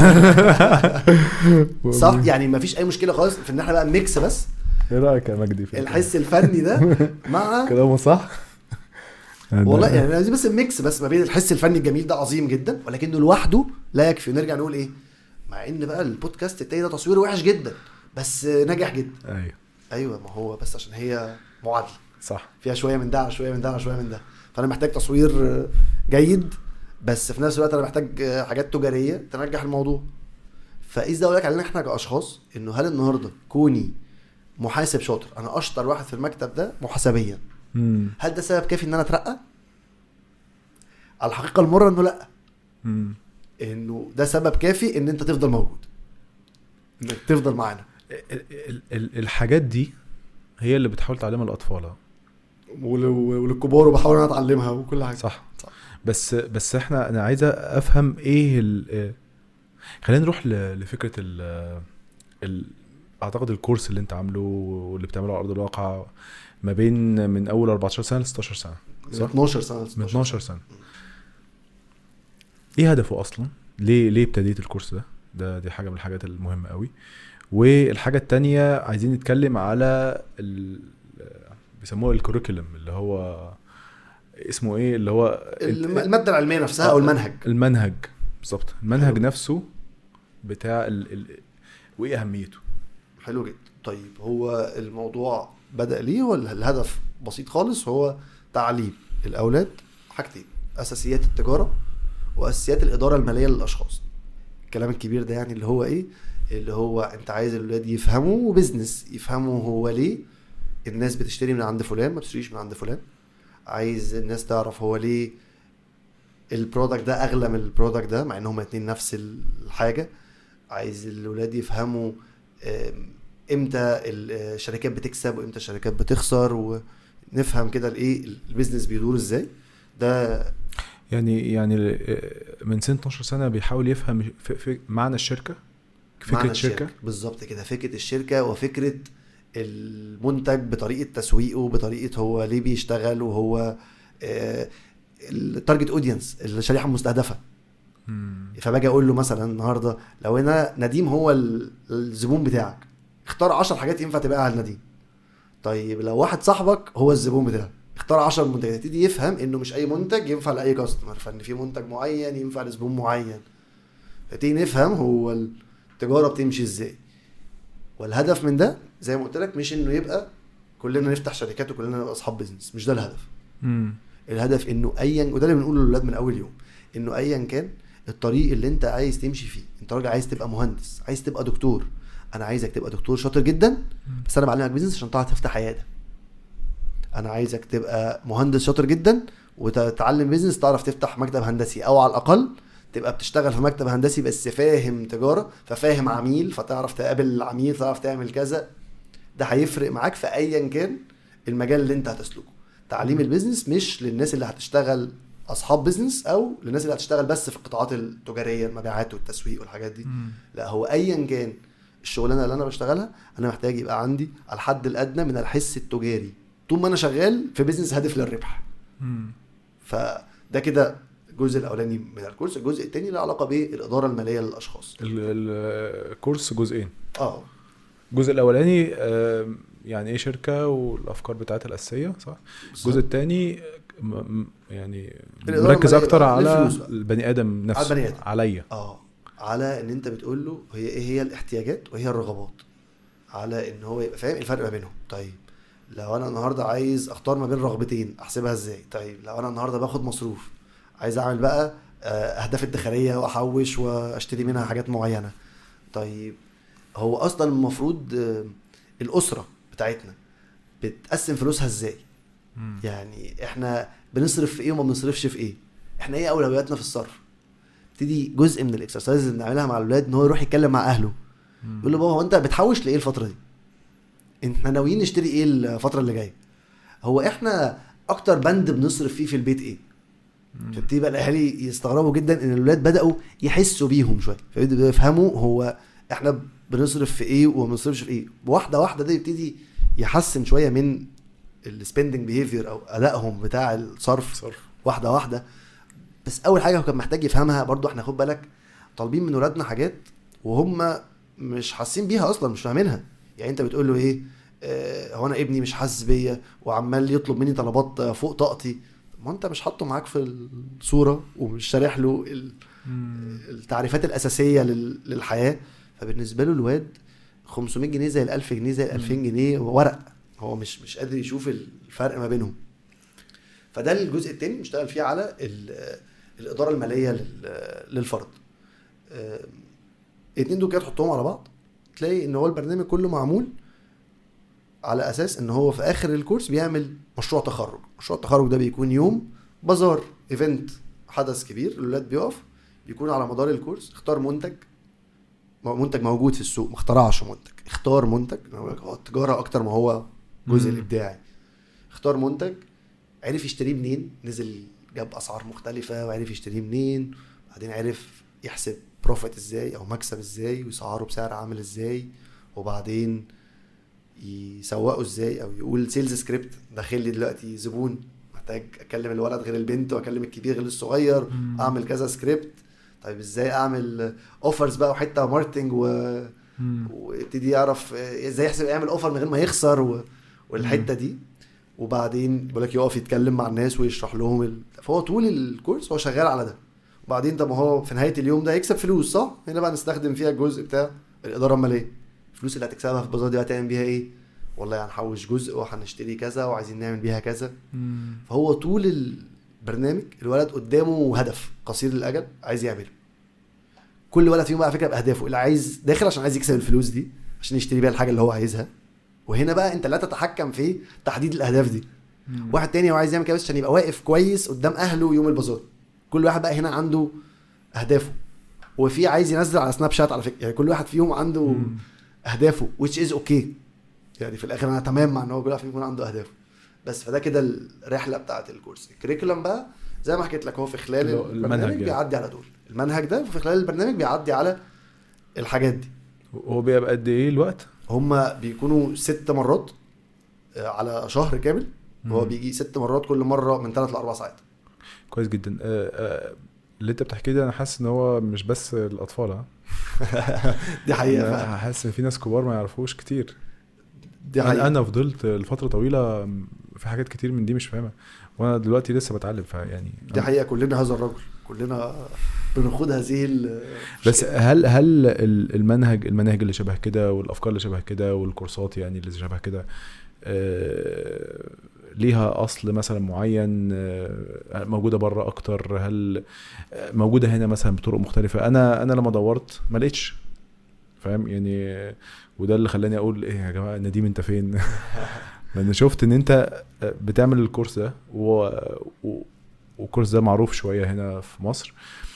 Speaker 2: صح يعني مفيش اي مشكله خالص في ان احنا بقى ميكس بس
Speaker 1: ايه رايك يا مجدي في
Speaker 2: الحس الفني ده مع
Speaker 1: كلامه صح
Speaker 2: والله يعني أنا عايزين بس الميكس بس ما بين الحس الفني الجميل ده عظيم جدا ولكنه لوحده لا يكفي نرجع نقول ايه مع ان بقى البودكاست التاني ده تصويره وحش جدا بس ناجح جدا
Speaker 1: ايوه
Speaker 2: ايوه ما هو بس عشان هي معادله
Speaker 1: صح
Speaker 2: فيها شويه من ده على شويه من ده على شويه من ده فانا محتاج تصوير جيد بس في نفس الوقت انا محتاج حاجات تجاريه تنجح الموضوع فاذا ده اقول لك علينا احنا كاشخاص انه هل النهارده كوني محاسب شاطر انا اشطر واحد في المكتب ده محاسبيا
Speaker 1: مم.
Speaker 2: هل ده سبب كافي ان انا اترقى على الحقيقه المره انه لا
Speaker 1: مم.
Speaker 2: انه ده سبب كافي ان انت تفضل موجود انك تفضل معانا
Speaker 1: ال- ال- ال- الحاجات دي هي اللي بتحاول تعلمها الاطفال آه.
Speaker 2: ول- وللكبار وبحاول انا اتعلمها وكل حاجه
Speaker 1: صح بس بس احنا انا عايز افهم ايه ال آه، خلينا نروح ل- لفكره ال ال اعتقد الكورس اللي انت عامله واللي بتعمله على ارض الواقع ما بين من اول 14 سنه ل 16 سنه
Speaker 2: من
Speaker 1: صح
Speaker 2: 12 سنه
Speaker 1: من 12 سنه ايه هدفه اصلا ليه ليه ابتديت الكورس ده ده دي حاجه من الحاجات المهمه قوي والحاجه التانية عايزين نتكلم على ال... بيسموه الكوريكولم اللي هو اسمه ايه اللي هو
Speaker 2: الم- الماده العلميه نفسها او المنهج
Speaker 1: المنهج بالظبط المنهج
Speaker 2: حلو.
Speaker 1: نفسه بتاع ال... ال... وايه اهميته
Speaker 2: حلو جدا طيب هو الموضوع بدا ليه ولا الهدف بسيط خالص هو تعليم الاولاد حاجتين اساسيات التجاره واساسيات الاداره الماليه للاشخاص الكلام الكبير ده يعني اللي هو ايه اللي هو انت عايز الاولاد يفهموا بيزنس يفهموا هو ليه الناس بتشتري من عند فلان ما بتشتريش من عند فلان عايز الناس تعرف هو ليه البرودكت ده اغلى من البرودكت ده مع ان هما اتنين نفس الحاجه عايز الاولاد يفهموا آم، امتى الشركات بتكسب وامتى الشركات بتخسر ونفهم كده الايه البيزنس بيدور ازاي ده
Speaker 1: يعني يعني من سن 12 سنه بيحاول يفهم في في معنى الشركه فكره
Speaker 2: معنى
Speaker 1: الشركه
Speaker 2: بالظبط كده فكره الشركه وفكره المنتج بطريقه تسويقه بطريقه هو ليه بيشتغل وهو آه، التارجت اودينس الشريحه المستهدفه
Speaker 1: مم.
Speaker 2: فباجي اقول له مثلا النهارده لو انا نديم هو ال- الزبون بتاعك اختار 10 حاجات ينفع تبيعها على نديم طيب لو واحد صاحبك هو الزبون بتاعك اختار 10 منتجات يبتدي يفهم انه مش اي منتج ينفع لاي كاستمر فان في منتج معين ينفع لزبون معين فتيجي نفهم هو التجاره بتمشي ازاي والهدف من ده زي ما قلت لك مش انه يبقى كلنا نفتح شركات وكلنا نبقى اصحاب بيزنس مش ده الهدف
Speaker 1: مم.
Speaker 2: الهدف انه ايا وده اللي بنقوله للاولاد من اول يوم انه ايا كان الطريق اللي انت عايز تمشي فيه انت راجل عايز تبقى مهندس عايز تبقى دكتور انا عايزك تبقى دكتور شاطر جدا بس انا بعلمك بيزنس عشان تعرف تفتح عياده انا عايزك تبقى مهندس شاطر جدا وتتعلم بيزنس تعرف تفتح مكتب هندسي او على الاقل تبقى بتشتغل في مكتب هندسي بس فاهم تجاره ففاهم عميل فتعرف تقابل العميل تعرف تعمل كذا ده هيفرق معاك في ايا كان المجال اللي انت هتسلكه تعليم البيزنس مش للناس اللي هتشتغل اصحاب بيزنس او للناس اللي هتشتغل بس في القطاعات التجاريه المبيعات والتسويق والحاجات دي
Speaker 1: مم.
Speaker 2: لا هو ايا كان الشغلانه اللي انا بشتغلها انا محتاج يبقى عندي الحد الادنى من الحس التجاري طول ما انا شغال في بيزنس هادف للربح
Speaker 1: مم.
Speaker 2: فده كده الجزء الاولاني من الكورس الجزء الثاني له علاقه بالاداره الماليه للاشخاص
Speaker 1: ال- ال- الكورس جزئين
Speaker 2: اه
Speaker 1: الجزء الاولاني آم، يعني ايه شركه والافكار بتاعتها الاساسيه صح الجزء الثاني يعني
Speaker 2: الإدارة
Speaker 1: مركز
Speaker 2: المالية
Speaker 1: اكتر
Speaker 2: بقى،
Speaker 1: على
Speaker 2: للفلوس بقى.
Speaker 1: البني ادم نفسه
Speaker 2: البني آدم.
Speaker 1: عليا
Speaker 2: اه على ان انت بتقول له هي ايه هي الاحتياجات وايه هي الرغبات على ان هو يبقى فاهم الفرق ما بينهم طيب لو انا النهارده عايز اختار ما بين رغبتين احسبها ازاي طيب لو انا النهارده باخد مصروف عايز اعمل بقى آه، اهداف ادخاريه واحوش واشتري منها حاجات معينه طيب هو اصلا المفروض آه، الاسره بتاعتنا بتقسم فلوسها ازاي
Speaker 1: مم.
Speaker 2: يعني احنا بنصرف في ايه وما بنصرفش في ايه احنا ايه اولوياتنا في الصرف ابتدي جزء من الاكسرسايز اللي بنعملها مع الاولاد ان هو يروح يتكلم مع اهله
Speaker 1: مم.
Speaker 2: يقول له بابا هو انت بتحوش لايه الفتره دي احنا ناويين نشتري ايه الفتره اللي جايه هو احنا اكتر بند بنصرف فيه في البيت ايه
Speaker 1: مم.
Speaker 2: فبتبقى بقى الاهالي يستغربوا جدا ان الاولاد بداوا يحسوا بيهم شويه فيبداوا يفهموا هو احنا بنصرف في ايه وما بنصرفش في ايه واحده واحده ده يبتدي يحسن شويه من السبندنج بيهيفير او ادائهم بتاع الصرف
Speaker 1: صرف
Speaker 2: واحده واحده بس اول حاجه هو كان محتاج يفهمها برضو احنا خد بالك طالبين من ولادنا حاجات وهم مش حاسين بيها اصلا مش فاهمينها يعني انت بتقول له ايه آه هو انا ابني مش حاسس بيا وعمال يطلب مني طلبات آه، فوق طاقتي ما انت مش حاطه معاك في الصوره ومش شارح له ال-
Speaker 1: مم.
Speaker 2: التعريفات الاساسيه لل- للحياه فبالنسبه له الواد 500 جنيه زي ال 1000 جنيه زي ال 2000 جنيه ورق هو مش مش قادر يشوف الفرق ما بينهم فده الجزء التاني بنشتغل فيه على ال- الاداره الماليه لل- للفرد آم، الاتنين دول كده تحطهم على بعض تلاقي ان هو البرنامج كله معمول على اساس ان هو في اخر الكورس بيعمل مشروع تخرج مشروع التخرج ده بيكون يوم بازار ايفنت حدث كبير الاولاد بيقف بيكون على مدار الكورس اختار منتج منتج موجود في السوق ما اخترعش منتج اختار منتج أنا بقول لك هو التجاره اكتر ما هو جزء
Speaker 1: مم.
Speaker 2: الابداعي اختار منتج عرف يشتريه منين نزل جاب اسعار مختلفه وعرف يشتريه منين بعدين عرف يحسب بروفيت ازاي او مكسب ازاي ويسعره بسعر عامل ازاي وبعدين يسوقه ازاي او يقول سيلز سكريبت داخل لي دلوقتي زبون محتاج اكلم الولد غير البنت واكلم الكبير غير الصغير
Speaker 1: مم.
Speaker 2: اعمل كذا سكريبت طيب ازاي اعمل اوفرز بقى وحته ماركتنج و...
Speaker 1: مم.
Speaker 2: ويبتدي يعرف ازاي يحسب يعمل اوفر من غير ما يخسر و... والحته دي وبعدين بيقول لك يقف يتكلم مع الناس ويشرح لهم ال... فهو طول الكورس هو شغال على ده وبعدين طب ما هو في نهايه اليوم ده يكسب فلوس صح؟ هنا بقى نستخدم فيها الجزء بتاع الاداره الماليه الفلوس اللي هتكسبها في البازار دي هتعمل بيها ايه؟ والله هنحوش جزء وهنشتري كذا وعايزين نعمل بيها كذا
Speaker 1: مم.
Speaker 2: فهو طول البرنامج الولد قدامه هدف قصير الاجل عايز يعمله كل ولد فيهم بقى على فكره باهدافه اللي عايز داخل عشان عايز يكسب الفلوس دي عشان يشتري بيها الحاجه اللي هو عايزها وهنا بقى انت لا تتحكم في تحديد الاهداف دي
Speaker 1: مم.
Speaker 2: واحد تاني هو عايز يعمل كده بس عشان يبقى واقف كويس قدام اهله يوم البازار كل واحد بقى هنا عنده اهدافه وفي عايز ينزل على سناب شات على فكره يعني كل واحد فيهم عنده
Speaker 1: مم.
Speaker 2: اهدافه which is okay يعني في الاخر انا تمام مع ان هو كل واحد فيهم يكون عنده اهدافه بس فده كده الرحله بتاعت الكورس الكريكولم بقى زي ما حكيت لك هو في خلال
Speaker 1: اللي هو المنهج
Speaker 2: البرنامج
Speaker 1: يعني.
Speaker 2: بيعدي على دول المنهج ده في خلال البرنامج بيعدي على الحاجات دي
Speaker 1: هو بيبقى قد ايه الوقت؟
Speaker 2: هم بيكونوا ست مرات آه، على شهر كامل هو
Speaker 1: مم.
Speaker 2: بيجي ست مرات كل مره من ثلاث لاربع ساعات
Speaker 1: كويس جدا آه، آه، اللي انت بتحكيه ده انا حاسس ان هو مش بس الاطفال ها
Speaker 2: دي حقيقه
Speaker 1: أنا
Speaker 2: فعلا.
Speaker 1: حاسس ان في ناس كبار ما يعرفوش كتير
Speaker 2: دي
Speaker 1: انا
Speaker 2: حقيقه
Speaker 1: انا فضلت لفتره طويله في حاجات كتير من دي مش فاهمها وانا دلوقتي لسه بتعلم فيعني
Speaker 2: دي حقيقه كلنا هذا الرجل كلنا بنخوض هذه ال-
Speaker 1: بس هل هل ال- المنهج المناهج اللي شبه كده والافكار اللي شبه كده والكورسات يعني اللي شبه كده آه، ليها اصل مثلا معين آه، موجوده بره اكتر هل آه، موجوده هنا مثلا بطرق مختلفه انا انا لما دورت ما لقيتش فاهم يعني آه، وده اللي خلاني اقول ايه يا جماعه نديم انت فين لان شفت ان انت آه، بتعمل الكورس ده و... و... والكورس ده معروف شويه هنا في مصر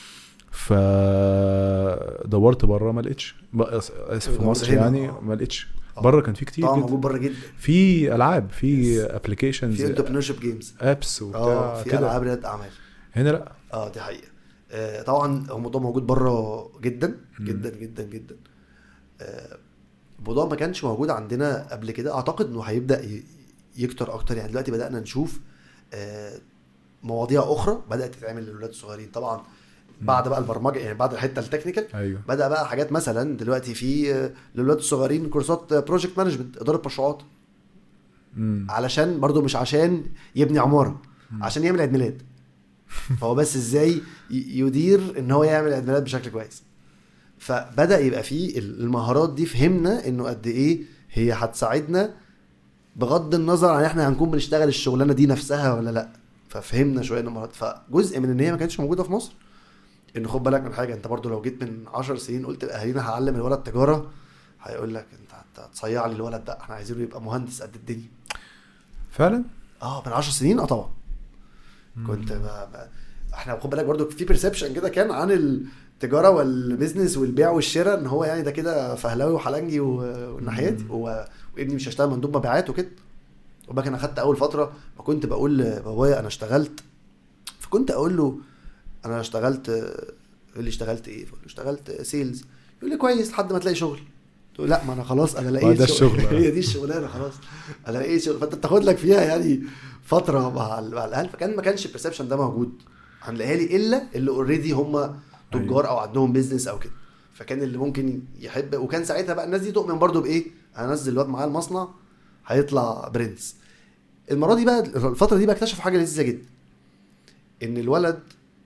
Speaker 1: فدورت بره ما لقيتش ب- اسف في
Speaker 2: دورت
Speaker 1: مصر
Speaker 2: هنا،
Speaker 1: يعني
Speaker 2: آه.
Speaker 1: ما لقيتش
Speaker 2: آه.
Speaker 1: بره كان في كتير
Speaker 2: طبعا
Speaker 1: جدا
Speaker 2: موجود بره جدا
Speaker 1: في العاب في
Speaker 2: Yes.
Speaker 1: ابلكيشنز
Speaker 2: في انتربرنورشيب جيمز
Speaker 1: ابس
Speaker 2: اه
Speaker 1: وبتاع
Speaker 2: في
Speaker 1: كده
Speaker 2: العاب رياده اعمال
Speaker 1: هنا لا
Speaker 2: اه دي حقيقه آه طبعا هو الموضوع موجود بره جدا
Speaker 1: مم.
Speaker 2: جدا جدا جدا آه الموضوع ما كانش موجود عندنا قبل كده اعتقد انه هيبدا ي- يكتر اكتر يعني دلوقتي بدانا نشوف آه مواضيع اخرى بدات تتعمل للولاد الصغيرين طبعا بعد بقى البرمجه يعني بعد الحته التكنيكال
Speaker 1: ايوه
Speaker 2: بدا بقى حاجات مثلا دلوقتي في آه، للولاد الصغيرين كورسات بروجكت مانجمنت اداره مشروعات
Speaker 1: مم.
Speaker 2: علشان برضو مش عشان يبني عماره عشان يعمل عيد ميلاد فهو بس ازاي ي- يدير ان هو يعمل عيد ميلاد بشكل كويس فبدا يبقى فيه المهارات دي فهمنا انه قد ايه هي هتساعدنا بغض النظر عن احنا هنكون بنشتغل الشغلانه دي نفسها ولا لا ففهمنا شويه ان المهارات فجزء من ان هي ما كانتش موجوده في مصر ان خد بالك من حاجه انت برضو لو جيت من 10 سنين قلت لاهالينا هعلم الولد تجاره هيقول لك انت هت- هتصيع لي الولد ده احنا عايزينه يبقى مهندس قد الدنيا
Speaker 1: فعلا
Speaker 2: اه من 10 سنين اه طبعا كنت ب... ب... احنا خد بالك برضو في بيرسبشن كده كان عن التجاره والبيزنس والبيع والشراء ان هو يعني ده كده فهلاوي وحلنجي و... والناحيات
Speaker 1: مم.
Speaker 2: و... وابني مش هشتغل مندوب مبيعات وكده وبقى انا اخدت اول فتره ما كنت بقول لبابايا انا اشتغلت فكنت اقول له انا اشتغلت يقول لي اشتغلت ايه؟ فقول له اشتغلت سيلز يقول لي كويس لحد ما تلاقي شغل تقول لا ما انا خلاص انا
Speaker 1: ما
Speaker 2: لقيت
Speaker 1: ده الشغل، آه.
Speaker 2: هي دي الشغلانه خلاص انا لقيت شغل فانت بتاخد لك فيها يعني فتره مع ال- مع الاهل فكان ما كانش البرسبشن ده موجود عن الاهالي الا اللي اوريدي هم تجار او عندهم بيزنس او كده فكان اللي ممكن يحب وكان ساعتها بقى الناس دي تؤمن برضو بايه؟ هنزل الواد معاه المصنع هيطلع برنس المره دي بقى الفتره دي بقى اكتشفوا حاجه لذيذه جدا ان الولد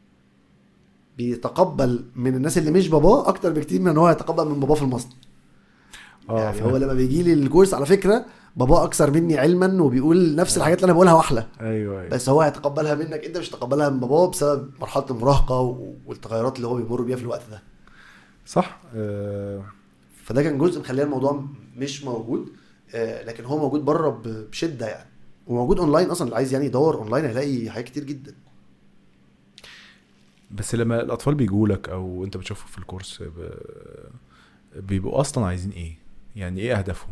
Speaker 2: بيتقبل من الناس اللي مش باباه اكتر بكتير من ان هو يتقبل من باباه في المصنع
Speaker 1: اه
Speaker 2: يعني
Speaker 1: فاهم.
Speaker 2: هو لما بيجي لي الكورس على فكره باباه اكثر مني علما وبيقول نفس الحاجات اللي انا بقولها واحلى
Speaker 1: ايوه ايوه
Speaker 2: بس هو هيتقبلها منك انت مش هتقبلها من باباه بسبب مرحله المراهقه و- والتغيرات اللي هو بيمر بيها في الوقت ده
Speaker 1: صح آه
Speaker 2: فده كان جزء مخليه الموضوع مش موجود آه، لكن هو موجود بره ب- بشده يعني وموجود اونلاين اصلا اللي عايز يعني يدور اونلاين هيلاقي حاجات كتير جدا
Speaker 1: بس لما الاطفال بيجوا لك او انت بتشوفه في الكورس ب... بيبقوا اصلا عايزين ايه يعني ايه اهدافهم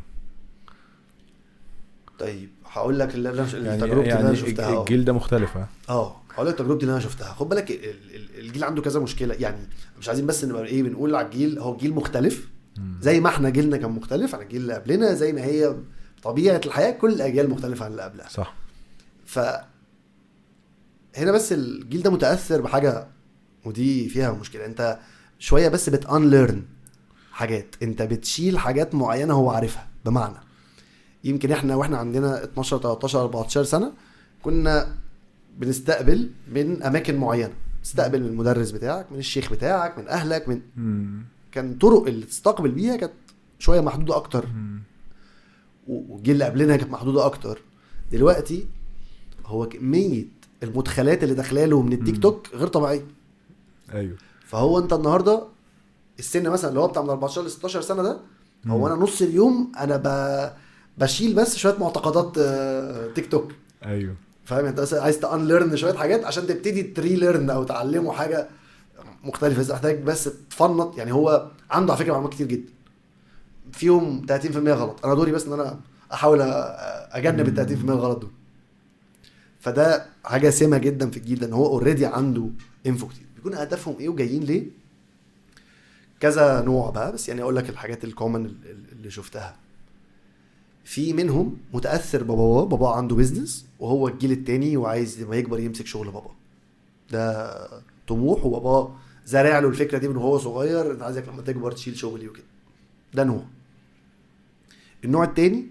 Speaker 2: طيب هقول لك اللي انا
Speaker 1: يعني
Speaker 2: تجربتي اللي
Speaker 1: يعني
Speaker 2: انا شفتها آه.
Speaker 1: الجيل ده مختلف ها
Speaker 2: اه هقول لك تجربتي اللي انا شفتها خد بالك ال- ال- الجيل عنده كذا مشكله يعني مش عايزين بس نبقى ايه بنقول على الجيل هو جيل مختلف
Speaker 1: مم.
Speaker 2: زي ما احنا جيلنا كان مختلف عن الجيل اللي قبلنا زي ما هي طبيعه الحياه كل الاجيال مختلفه عن اللي قبلها
Speaker 1: صح
Speaker 2: ف هنا بس الجيل ده متاثر بحاجه ودي فيها مشكله انت شويه بس بت unlearn حاجات انت بتشيل حاجات معينه هو عارفها بمعنى يمكن احنا واحنا عندنا 12 13 14 سنه كنا بنستقبل من اماكن معينه تستقبل من المدرس بتاعك من الشيخ بتاعك من اهلك من
Speaker 1: مم.
Speaker 2: كان طرق اللي تستقبل بيها كانت شويه محدوده اكتر
Speaker 1: مم.
Speaker 2: والجيل اللي قبلنا كانت محدوده اكتر دلوقتي هو كميه المدخلات اللي داخلاله من التيك
Speaker 1: مم.
Speaker 2: توك غير طبيعيه
Speaker 1: ايوه
Speaker 2: فهو انت النهارده السن مثلا اللي هو بتاع من 14 ل 16 سنه ده هو
Speaker 1: مم.
Speaker 2: انا نص اليوم انا ب... بشيل بس شويه معتقدات آه، تيك توك
Speaker 1: ايوه
Speaker 2: فاهم انت بس عايز تانليرن شويه حاجات عشان تبتدي تري ليرن او تعلمه حاجه مختلفه بس محتاج بس تفنط يعني هو عنده على فكره معلومات كتير جدا فيهم 30% غلط انا دوري بس ان انا احاول أ- اجنب ال 30% الغلط دول فده حاجه سمه جدا في الجيل ده ان هو اوريدي عنده انفو كتير بيكون هدفهم ايه وجايين ليه كذا نوع بقى بس يعني اقول لك الحاجات الكومن اللي شفتها في منهم متاثر بباباه باباه عنده بيزنس وهو الجيل التاني وعايز لما يكبر يمسك شغل باباه ده طموح وباباه زارع له الفكره دي من وهو صغير انت عايزك لما تكبر تشيل شغلي وكده ده نوع النوع التاني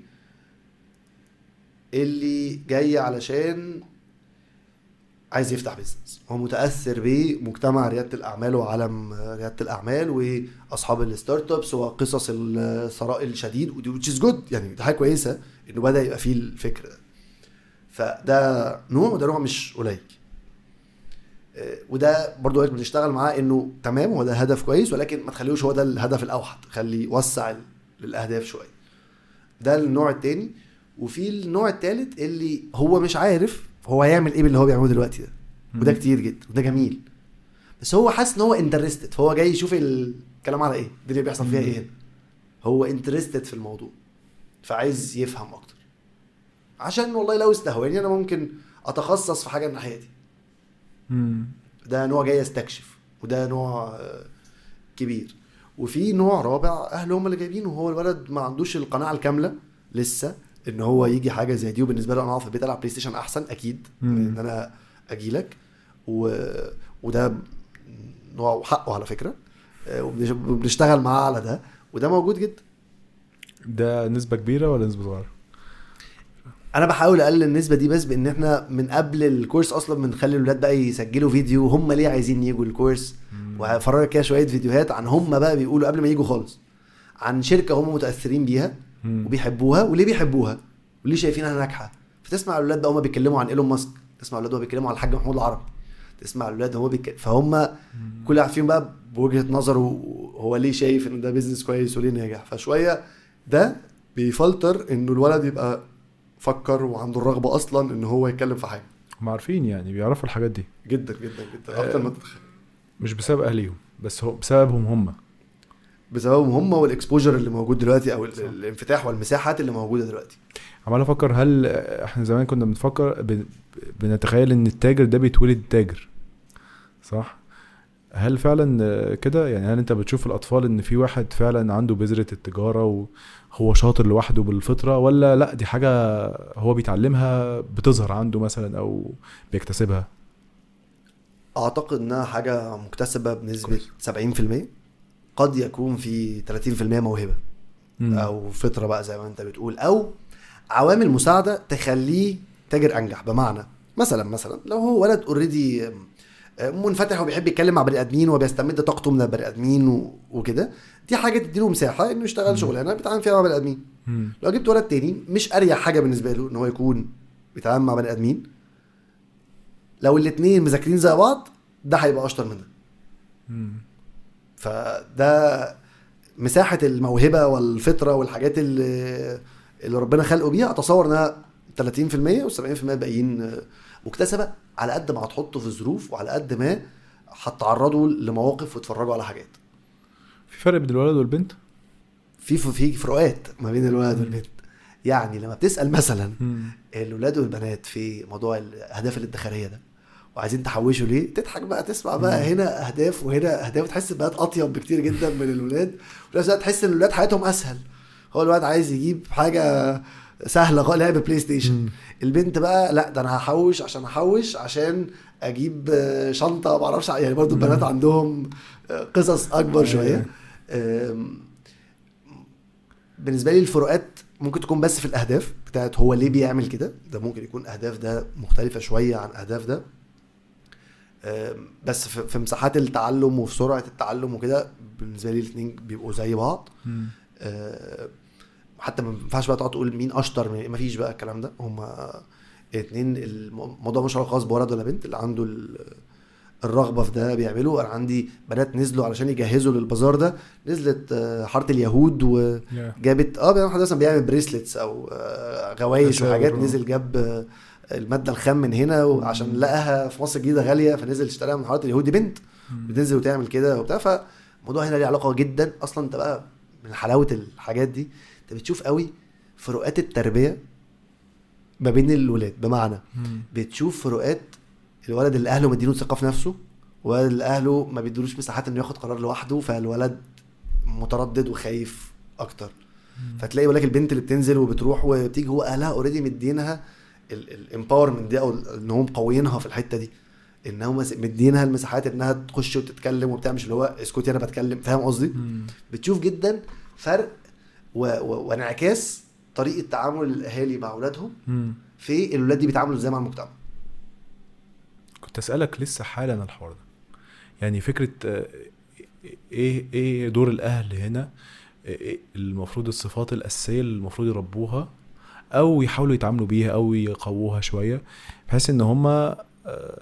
Speaker 2: اللي جاي علشان عايز يفتح بيزنس هو متاثر بمجتمع رياده الاعمال وعالم رياده الاعمال واصحاب الستارت ابس وقصص الثراء الشديد ودي which is good يعني دي حاجه كويسه انه بدا يبقى فيه الفكر ده فده نوع وده نوع مش قليل آه، وده برضو بنشتغل معاه انه تمام هو ده هدف كويس ولكن ما تخليهوش هو ده الهدف الاوحد خليه وسع ال- الاهداف شويه ده النوع التاني وفي النوع التالت اللي هو مش عارف هو هيعمل ايه باللي هو بيعمله دلوقتي ده وده
Speaker 1: مم.
Speaker 2: كتير جدا وده جميل بس هو حاسس ان هو انترستد فهو جاي يشوف الكلام على ايه الدنيا بيحصل فيها
Speaker 1: مم.
Speaker 2: ايه هنا هو انترستد في الموضوع فعايز يفهم اكتر عشان والله لو استهواني انا ممكن اتخصص في حاجه الناحيه دي
Speaker 1: مم.
Speaker 2: ده نوع جاي يستكشف وده نوع آه، كبير وفي نوع رابع اهله هم اللي جايبينه وهو الولد ما عندوش القناعه الكامله لسه ان هو يجي حاجه زي دي وبالنسبه له انا اقعد في البيت العب بلاي ستيشن احسن اكيد
Speaker 1: مم.
Speaker 2: من ان انا اجي لك و... وده نوع حقه على فكره آه، وبنش- وبنشتغل معاه على ده وده موجود جدا
Speaker 1: ده نسبه كبيره ولا نسبه صغيره
Speaker 2: انا بحاول اقلل النسبه دي بس بان احنا من قبل الكورس اصلا بنخلي الولاد بقى يسجلوا فيديو هم ليه عايزين يجوا الكورس وهفرجك كده شويه فيديوهات عن هم بقى بيقولوا قبل ما يجوا خالص عن شركه هم متاثرين بيها
Speaker 1: مم.
Speaker 2: وبيحبوها وليه بيحبوها وليه شايفينها ناجحه فتسمع الاولاد بقى هم بيتكلموا عن ايلون ماسك تسمع الاولاد وهم بيتكلموا عن الحاج محمود العربي تسمع الاولاد وهو بيتكلم فهم كل واحد فيهم بقى بوجهه نظره هو ليه شايف ان ده بيزنس كويس وليه ناجح فشويه ده بيفلتر انه الولد يبقى فكر وعنده الرغبه اصلا ان هو يتكلم في حاجه
Speaker 1: هم عارفين يعني بيعرفوا الحاجات دي
Speaker 2: جدا جدا جدا اكتر ما تتخيل
Speaker 1: مش بسبب اهليهم بس هو بسببهم هم
Speaker 2: بسببهم هم والاكسبوجر اللي موجود دلوقتي او ال-
Speaker 1: صح.
Speaker 2: الانفتاح والمساحات اللي موجوده دلوقتي
Speaker 1: عمال افكر هل احنا زمان كنا بنفكر بن- بنتخيل ان التاجر ده بيتولد تاجر صح هل فعلا كده يعني هل انت بتشوف الاطفال ان في واحد فعلا عنده بذرة التجارة وهو شاطر لوحده بالفطرة ولا لا دي حاجة هو بيتعلمها بتظهر عنده مثلا او بيكتسبها
Speaker 2: اعتقد انها حاجه مكتسبه بنسبه
Speaker 1: كويس.
Speaker 2: 70% قد يكون في 30% موهبه
Speaker 1: مم.
Speaker 2: او فطره بقى زي ما انت بتقول او عوامل مساعده تخليه تاجر انجح بمعنى مثلا مثلا لو هو ولد اوريدي منفتح وبيحب يتكلم مع بني ادمين وبيستمد طاقته من البني ادمين و- وكده دي حاجه تديله مساحه انه يشتغل شغلانه بيتعامل فيها مع بني ادمين
Speaker 1: مم.
Speaker 2: لو جبت ولد تاني مش اريح حاجه بالنسبه له ان هو يكون بيتعامل مع بني ادمين لو الاتنين مذاكرين زي بعض ده هيبقى اشطر من ده
Speaker 1: مم.
Speaker 2: فده مساحه الموهبه والفطره والحاجات اللي اللي ربنا خلقه بيها اتصور انها 30% وال70% الباقيين مكتسبه على قد ما هتحطه في ظروف وعلى قد ما هتعرضوا لمواقف وتتفرجوا على حاجات
Speaker 1: في فرق بين الولد والبنت
Speaker 2: في في فروقات ما بين الولد والبنت يعني لما بتسال مثلا الولاد والبنات في موضوع الاهداف الادخاريه ده وعايزين تحوشوا ليه تضحك بقى تسمع بقى هنا اهداف وهنا اهداف تحس البنات اطيب بكتير جدا من الولاد وفي نفس الوقت تحس ان الولاد حياتهم اسهل هو الولد عايز يجيب حاجه سهله خالص لعب بلاي ستيشن
Speaker 1: مم.
Speaker 2: البنت بقى لا ده انا هحوش عشان احوش عشان اجيب آه، شنطه ما اعرفش يعني برضو البنات عندهم آه، قصص اكبر شويه آم، بالنسبه لي الفروقات ممكن تكون بس في الاهداف بتاعت هو ليه بيعمل كده ده ممكن يكون اهداف ده مختلفه شويه عن اهداف ده آم، بس في في مساحات التعلم وفي سرعه التعلم وكده بالنسبه لي الاثنين بيبقوا زي بعض
Speaker 1: مم.
Speaker 2: آه، حتى ما ينفعش بقى تقعد تقول مين اشطر من ما فيش بقى الكلام ده هما اتنين الموضوع مش خاص بولد ولا بنت اللي عنده ال- الرغبه في ده بيعمله انا عندي بنات نزلوا علشان يجهزوا للبازار ده نزلت آه، حاره اليهود وجابت اه بقى حد مثلا بيعمل بريسلتس او آه، غوايش
Speaker 1: أشياء
Speaker 2: وحاجات
Speaker 1: برافو.
Speaker 2: نزل جاب آه، الماده الخام من هنا وعشان لقاها في مصر الجديده غاليه فنزل اشتراها من حاره اليهود دي بنت بتنزل وتعمل كده وبتاع فالموضوع هنا ليه علاقه جدا اصلا انت بقى من حلاوه الحاجات دي انت بتشوف قوي فروقات التربيه ما بين الولاد بمعنى
Speaker 1: مم.
Speaker 2: بتشوف فروقات الولد اللي اهله مدينه ثقه في نفسه والولد اللي اهله ما بيدولوش مساحات انه ياخد قرار لوحده فالولد متردد وخايف اكتر فتلاقي يقول لك البنت اللي بتنزل وبتروح وبتيجي هو اهلها اوريدي مدينها الامباورمنت دي او ال- ان هم مقوينها في الحته دي ان هم مدينها المساحات انها تخش وتتكلم وبتاع مش اللي هو اسكتي انا بتكلم فاهم قصدي؟ بتشوف جدا فرق و... و... وانعكاس طريقه تعامل الاهالي مع اولادهم في الولاد دي بيتعاملوا ازاي مع المجتمع
Speaker 1: كنت اسالك لسه حالا الحوار ده يعني فكره آه، ايه ايه دور الاهل هنا إيه المفروض الصفات الاساسيه اللي المفروض يربوها او يحاولوا يتعاملوا بيها او يقووها شويه بحيث ان هما آه،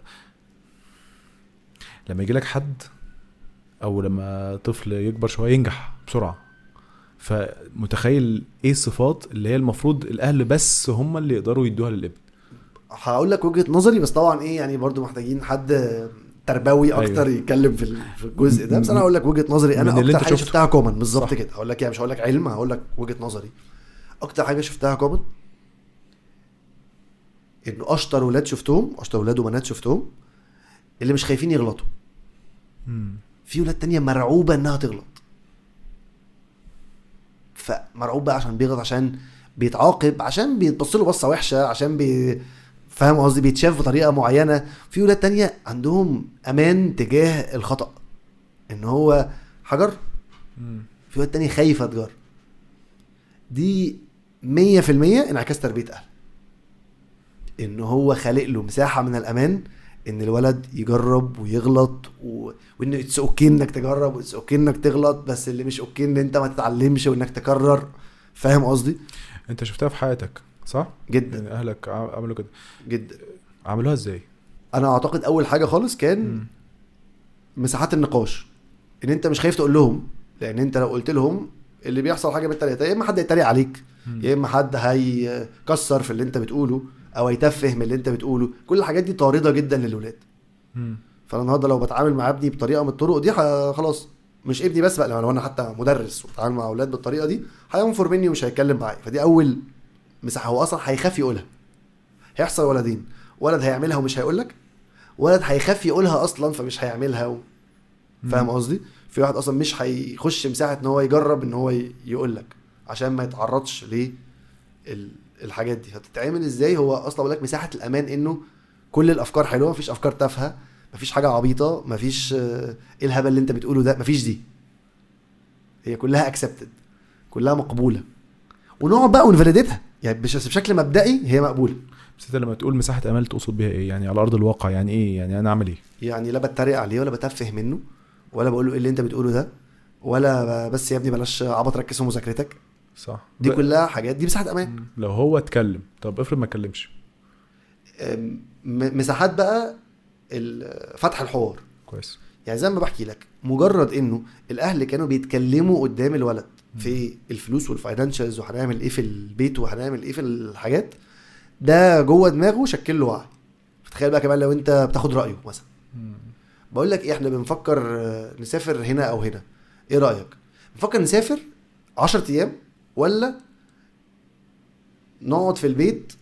Speaker 1: لما يجي لك حد او لما طفل يكبر شويه ينجح بسرعه فمتخيل ايه الصفات اللي هي المفروض الاهل بس هم اللي يقدروا يدوها للابن
Speaker 2: هقول لك وجهه نظري بس طبعا ايه يعني برضو محتاجين حد تربوي اكتر
Speaker 1: أيوة.
Speaker 2: يتكلم في ال- في الجزء ده بس انا هقول لك وجهه نظري انا
Speaker 1: من اللي
Speaker 2: اكتر
Speaker 1: أنت
Speaker 2: حاجه
Speaker 1: شفته.
Speaker 2: شفتها كومن بالظبط
Speaker 1: صح.
Speaker 2: كده هقول لك يعني مش هقول لك علم هقول لك وجهه نظري اكتر حاجه شفتها كومن انه اشطر ولاد شفتهم اشطر ولاد وبنات شفتهم اللي مش خايفين يغلطوا في ولاد تانية مرعوبة انها تغلط فمرعوب بقى عشان بيغلط عشان بيتعاقب عشان بيتبص له بصة وحشة عشان بي فاهم قصدي بيتشاف بطريقة معينة في ولاد تانية عندهم امان تجاه الخطأ ان هو حجر في ولاد تانية خايفة تجر دي مية في المية انعكاس تربية اهل ان هو خالق له مساحة من الامان ان الولد يجرب ويغلط و... وان اتس اوكي انك تجرب واتس اوكي انك تغلط بس اللي مش اوكي ان انت ما تتعلمش وانك تكرر فاهم قصدي
Speaker 1: انت شفتها في حياتك صح؟
Speaker 2: جدا
Speaker 1: يعني اهلك ع- عملوا كده
Speaker 2: جدا
Speaker 1: عملوها ازاي؟
Speaker 2: انا اعتقد اول حاجه خالص كان مساحات النقاش ان انت مش خايف تقول لهم لان انت لو قلت لهم اللي بيحصل حاجه من التلاته يا اما حد هيتريق عليك يا اما حد هيكسر في اللي انت بتقوله او هيتفه من اللي انت بتقوله كل الحاجات دي طارده جدا للولاد
Speaker 1: مم.
Speaker 2: فانا النهارده لو بتعامل مع ابني بطريقه من الطرق دي ح- خلاص مش ابني بس بقى لو انا حتى مدرس وبتعامل مع اولاد بالطريقه دي هينفر مني ومش هيتكلم معايا فدي اول مساحه هو اصلا هيخاف يقولها هيحصل ولدين ولد هيعملها ومش هيقول لك ولد هيخاف يقولها اصلا فمش هيعملها و... فاهم قصدي في واحد اصلا مش هيخش مساحه ان هو يجرب ان هو يقول لك عشان ما يتعرضش ل الحاجات دي فبتتعمل ازاي هو اصلا بقول لك مساحه الامان انه كل الافكار حلوه مفيش افكار تافهه مفيش حاجه عبيطه مفيش آه، ايه الهبل اللي انت بتقوله ده مفيش دي هي كلها اكسبتد كلها مقبوله ونقعد بقى ونفاليديتها يعني بش- بشكل مبدئي هي مقبوله
Speaker 1: بس انت لما تقول مساحه امل تقصد بيها ايه؟ يعني على ارض الواقع يعني ايه؟ يعني انا اعمل ايه؟
Speaker 2: يعني لا بتريق عليه ولا بتفه منه ولا بقول له ايه اللي انت بتقوله ده ولا ب- بس يا ابني بلاش عبط ركز في مذاكرتك
Speaker 1: صح
Speaker 2: دي
Speaker 1: ب-
Speaker 2: كلها حاجات دي مساحه امان
Speaker 1: مم. لو هو اتكلم طب افرض ما اتكلمش
Speaker 2: أم، م- مساحات بقى ال- فتح الحوار
Speaker 1: كويس
Speaker 2: يعني زي ما بحكي لك مجرد انه الاهل كانوا بيتكلموا قدام الولد في الفلوس والفاينانشالز وهنعمل ايه في البيت وهنعمل ايه في الحاجات ده جوه دماغه شكل له وعي فتخيل بقى كمان لو انت بتاخد رايه مثلا بقول لك ايه احنا بنفكر آه، نسافر هنا او هنا ايه رايك بنفكر نسافر 10 ايام ولا نقعد في البيت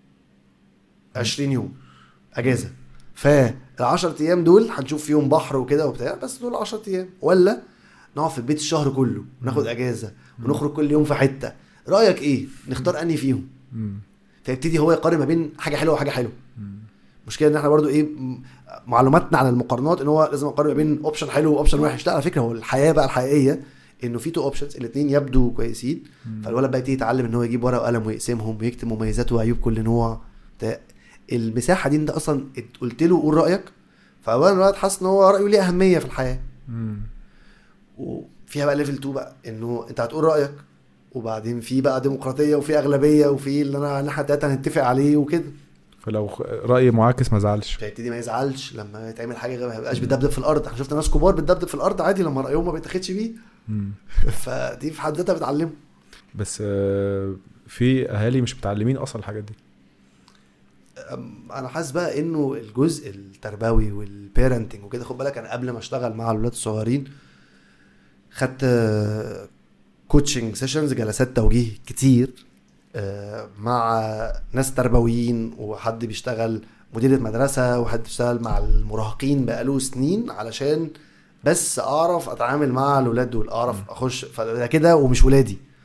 Speaker 2: 20 يوم اجازه فال 10 ايام دول هنشوف فيهم بحر وكده وبتاع بس دول 10 ايام ولا نقعد في البيت الشهر كله وناخد اجازه ونخرج كل يوم في حته رايك ايه نختار انهي فيهم
Speaker 1: مم.
Speaker 2: فيبتدي هو يقارن ما بين حاجه حلوه وحاجه حلوه المشكله ان احنا برضو ايه م- معلوماتنا عن المقارنات ان هو لازم اقارن ما بين اوبشن حلو واوبشن وحش لا على فكره هو الحياه بقى الحقيقيه انه في تو اوبشنز الاثنين يبدو كويسين فالولد بقى يبتدي يتعلم ان هو يجيب ورقه وقلم ويقسمهم ويكتب مميزات وعيوب كل نوع بتاع. المساحه دي انت اصلا ات- قلت له قول رايك فاولا الولد حاسس ان هو رايه ليه اهميه في الحياه
Speaker 1: مم.
Speaker 2: وفيها بقى ليفل 2 بقى انه انت هتقول رايك وبعدين في بقى ديمقراطيه وفي اغلبيه وفي اللي انا احنا التلاته هنتفق عليه وكده
Speaker 1: فلو خ- راي معاكس ما زعلش
Speaker 2: فيبتدي ما يزعلش لما يتعمل حاجه غير ما يبقاش بتدبدب في الارض احنا شفنا ناس كبار بتدبدب في الارض عادي لما رايهم ما بيتاخدش بيه
Speaker 1: مم.
Speaker 2: فدي في حد ذاتها بتعلمه
Speaker 1: بس آه، في اهالي مش متعلمين اصلا الحاجات دي
Speaker 2: أم- انا حاسس بقى انه الجزء التربوي والبيرنتنج وكده خد بالك انا قبل ما اشتغل مع الولاد الصغيرين خدت كوتشنج سيشنز جلسات توجيه كتير آه، مع ناس تربويين وحد بيشتغل مديرة مدرسة وحد بيشتغل مع المراهقين بقاله سنين علشان بس اعرف اتعامل مع الولاد دول اعرف اخش فده كده ومش ولادي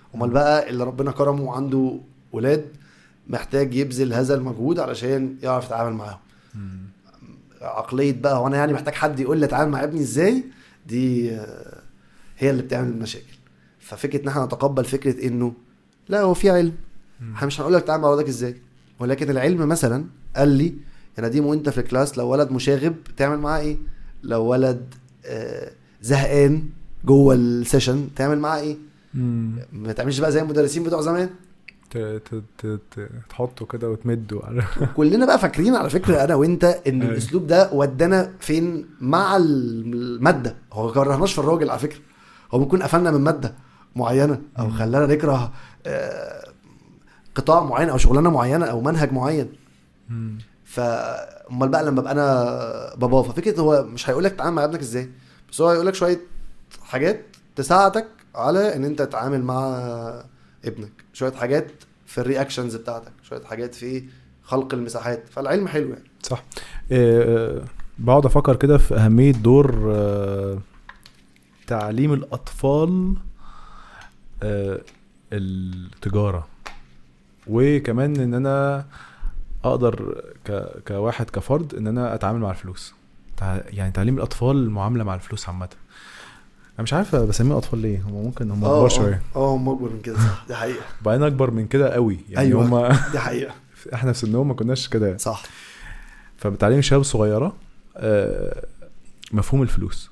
Speaker 2: امال بقى اللي ربنا كرمه وعنده ولاد محتاج يبذل هذا المجهود علشان يعرف يتعامل معاهم
Speaker 1: مم.
Speaker 2: عقليه بقى وانا يعني محتاج حد يقول لي اتعامل مع ابني ازاي دي آه، هي اللي بتعمل المشاكل ففكره ان احنا نتقبل فكره انه لا هو في علم
Speaker 1: مم.
Speaker 2: احنا مش هنقول لك تعامل مع ولادك ازاي ولكن العلم مثلا قال لي يا نديم وانت في الكلاس لو ولد مشاغب تعمل معاه ايه لو ولد آه، زهقان جوه السيشن تعمل معاه ايه
Speaker 1: مم.
Speaker 2: ما تعملش بقى زي المدرسين بتوع زمان
Speaker 1: ت- ت- ت- ت- تحطه كده وتمده على
Speaker 2: كلنا بقى فاكرين على فكره انا وانت ان
Speaker 1: أيوة.
Speaker 2: الاسلوب ده ودانا فين مع الماده هو ما كرهناش في الراجل على فكره هو ممكن قفلنا من ماده معينه او
Speaker 1: مم.
Speaker 2: خلانا نكره آه، قطاع معين او شغلانه معينه او منهج معين
Speaker 1: مم.
Speaker 2: فامال بقى لما ابقى انا بابا ففكره هو مش هيقول لك تعامل مع ابنك ازاي بس هو هيقول لك شويه حاجات تساعدك على ان انت تتعامل مع ابنك شويه حاجات في الرياكشنز بتاعتك شويه حاجات في خلق المساحات فالعلم حلو يعني
Speaker 1: صح آه، بقعد افكر كده في اهميه دور آه، تعليم الاطفال آه، التجاره وكمان ان انا اقدر ك... كواحد كفرد ان انا اتعامل مع الفلوس تع... يعني تعليم الاطفال المعامله مع الفلوس عامه انا مش عارف بسميهم اطفال ليه هم ممكن هم كبار شويه
Speaker 2: اه هم اكبر من كده صح دي حقيقه
Speaker 1: وبعدين اكبر من كده قوي يعني
Speaker 2: أيوة.
Speaker 1: هم
Speaker 2: دي حقيقه
Speaker 1: احنا في سنهم ما كناش كده
Speaker 2: صح
Speaker 1: فبتعليم الشباب الصغيره آه، مفهوم الفلوس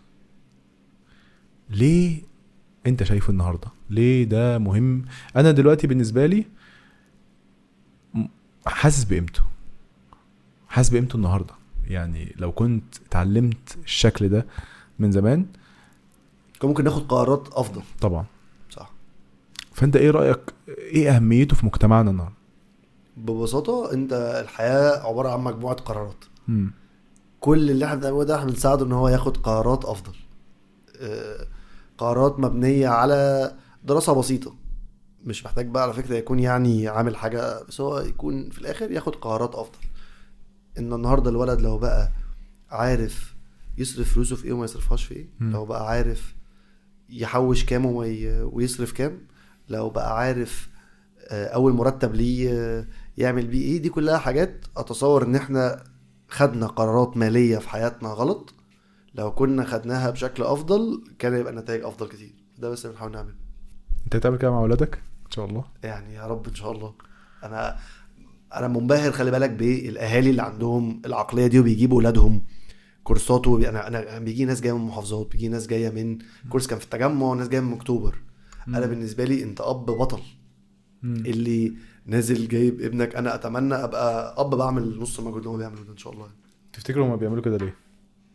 Speaker 1: ليه انت شايفه النهارده ليه ده مهم انا دلوقتي بالنسبه لي م- حاسس بقيمته حاسس بقيمته النهارده يعني لو كنت اتعلمت الشكل ده من زمان
Speaker 2: كان ممكن ناخد قرارات افضل
Speaker 1: طبعا
Speaker 2: صح
Speaker 1: فانت ايه رايك ايه اهميته في مجتمعنا النهارده
Speaker 2: ببساطه انت الحياه عباره عن مجموعه قرارات
Speaker 1: مم.
Speaker 2: كل اللي احنا بنعمله ده احنا بنساعده ان هو ياخد قرارات افضل آه، قرارات مبنيه على دراسه بسيطه مش محتاج بقى على فكره يكون يعني عامل حاجه بس هو يكون في الاخر ياخد قرارات افضل ان النهارده الولد لو بقى عارف يصرف فلوسه في ايه وما يصرفهاش في ايه
Speaker 1: مم.
Speaker 2: لو بقى عارف يحوش كام وما ي- ويصرف كام لو بقى عارف آه، اول مرتب ليه آه، يعمل بيه ايه دي كلها حاجات اتصور ان احنا خدنا قرارات ماليه في حياتنا غلط لو كنا خدناها بشكل افضل كان يبقى النتائج افضل كتير ده بس اللي بنحاول نعمله
Speaker 1: انت هتعمل كده مع اولادك ان شاء الله
Speaker 2: يعني يا رب ان شاء الله انا انا منبهر خلي بالك بالاهالي اللي عندهم العقليه دي وبيجيبوا اولادهم كورسات وبي... انا انا بيجي ناس جايه من محافظات بيجي ناس جايه من كورس كان في التجمع وناس جايه من اكتوبر انا بالنسبه لي انت اب بطل
Speaker 1: مم.
Speaker 2: اللي نازل جايب ابنك انا اتمنى ابقى اب بعمل نص المجهود اللي هو بيعمله ده ان شاء الله
Speaker 1: تفتكروا هما بيعملوا كده ليه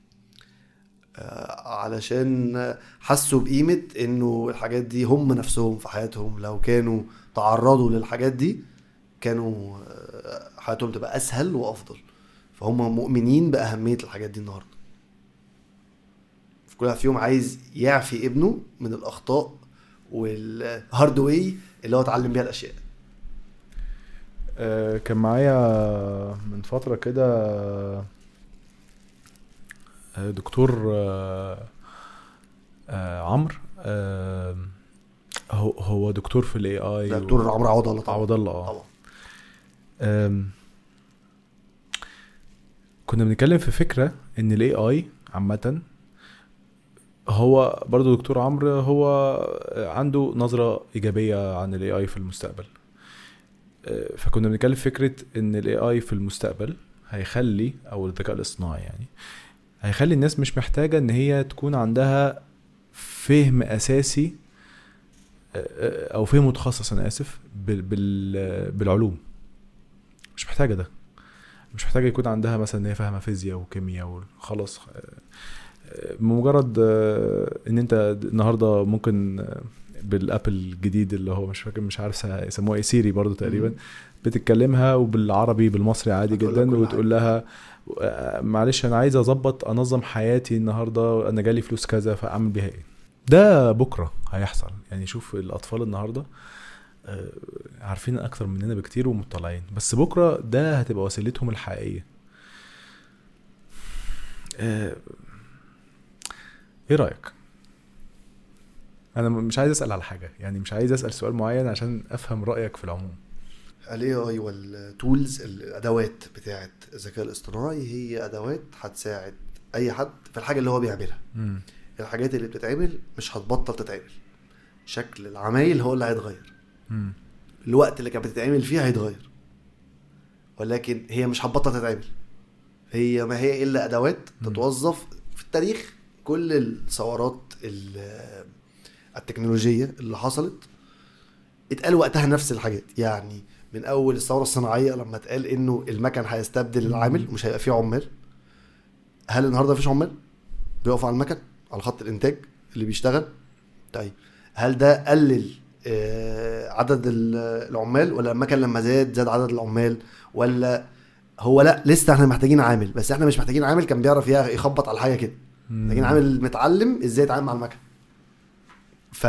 Speaker 2: آه، علشان حسوا بقيمة انه الحاجات دي هم نفسهم في حياتهم لو كانوا تعرضوا للحاجات دي كانوا آه، حياتهم تبقى اسهل وافضل فهم مؤمنين باهمية الحاجات دي النهاردة كل واحد فيهم عايز يعفي ابنه من الاخطاء والهارد واي اللي هو اتعلم بيها الاشياء
Speaker 1: آه، كان معايا من فترة كده آه، دكتور آه، آه، عمرو آه، هو هو دكتور في الاي اي
Speaker 2: دكتور عمرو عوض الله طبعا
Speaker 1: عوض الله اه
Speaker 2: طبعا
Speaker 1: أم، كنا بنتكلم في فكرة ان الاي اي عامة هو برضو دكتور عمرو هو عنده نظرة ايجابية عن الاي اي في المستقبل أه، فكنا بنتكلم في فكرة ان الاي اي في المستقبل هيخلي او الذكاء الاصطناعي يعني هيخلي الناس مش محتاجة ان هي تكون عندها فهم اساسي أه، او فهم متخصص انا اسف بال- بال- بالعلوم مش محتاجه ده مش محتاجه يكون عندها مثلا ان هي فاهمه فيزياء وكيمياء وخلاص آه، آه، بمجرد آه، ان انت النهارده ممكن آه، بالابل الجديد اللي هو مش فاكر مش عارف سا- يسموه ايه سيري برضو تقريبا
Speaker 2: مم.
Speaker 1: بتتكلمها وبالعربي بالمصري عادي
Speaker 2: هتقول لك
Speaker 1: جدا
Speaker 2: كل
Speaker 1: وتقول لها آه، معلش انا عايز اظبط انظم حياتي النهارده انا جالي فلوس كذا فاعمل بيها ايه ده بكره هيحصل يعني شوف الاطفال النهارده آه، عارفين اكتر مننا بكتير ومطلعين بس بكره ده هتبقى وسيلتهم الحقيقيه آه، ايه رايك انا م- مش عايز اسال على حاجه يعني مش عايز اسال سؤال معين عشان افهم رايك في العموم
Speaker 2: الاي اي والتولز الادوات بتاعه الذكاء الاصطناعي هي ادوات هتساعد اي حد في الحاجه اللي هو بيعملها
Speaker 1: امم
Speaker 2: الحاجات اللي بتتعمل مش هتبطل تتعمل شكل العمايل هو اللي هيتغير
Speaker 1: امم
Speaker 2: الوقت اللي كانت بتتعمل فيه هيتغير ولكن هي مش هتبطل تتعمل هي ما هي الا ادوات
Speaker 1: مم.
Speaker 2: تتوظف في التاريخ كل الثورات ال- التكنولوجيه اللي حصلت اتقال وقتها نفس الحاجات يعني من اول الثوره الصناعيه لما اتقال انه المكن هيستبدل العامل مش هيبقى فيه عمال هل النهارده مفيش عمال بيقفوا على المكن على خط الانتاج اللي بيشتغل طيب هل ده قلل آه، عدد ال- العمال ولا المكن لما زاد زاد عدد العمال ولا هو لا لسه احنا محتاجين عامل بس احنا مش محتاجين عامل كان بيعرف يا- يخبط على الحاجه كده محتاجين عامل متعلم ازاي يتعامل مع المكن ف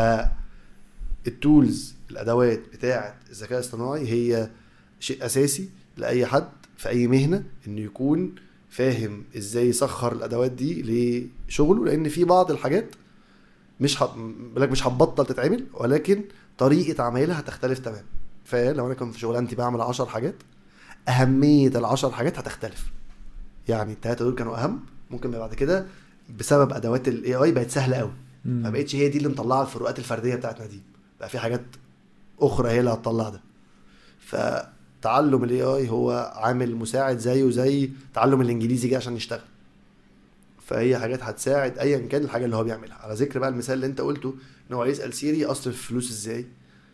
Speaker 2: التولز الادوات بتاعه الذكاء الاصطناعي هي شيء اساسي لاي حد في اي مهنه انه يكون فاهم ازاي يسخر الادوات دي لشغله لان في بعض الحاجات مش هت... بقول لك مش هتبطل تتعمل ولكن طريقه عملها هتختلف تماما فلو انا كنت في شغلانتي بعمل 10 حاجات اهميه ال 10 حاجات هتختلف يعني الثلاثه دول كانوا اهم ممكن بعد كده بسبب ادوات الاي اي بقت سهله قوي ما بقتش هي دي اللي مطلعه الفروقات الفرديه بتاعتنا دي بقى في حاجات اخرى هي اللي هتطلع ده فتعلم الاي اي هو عامل مساعد زيه زي تعلم الانجليزي جه عشان يشتغل فهي حاجات هتساعد ايا كان الحاجه اللي هو بيعملها على ذكر بقى المثال اللي انت قلته ان هو يسال سيري اصرف فلوس ازاي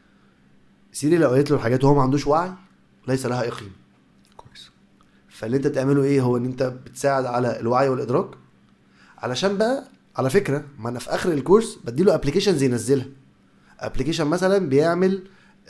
Speaker 2: سيري لو قالت له الحاجات وهو ما عندوش وعي ليس لها اي قيمه
Speaker 1: كويس
Speaker 2: فاللي انت بتعمله ايه هو ان انت بتساعد على الوعي والادراك علشان بقى على فكره ما انا في اخر الكورس بديله ابلكيشنز ينزلها ابلكيشن مثلا بيعمل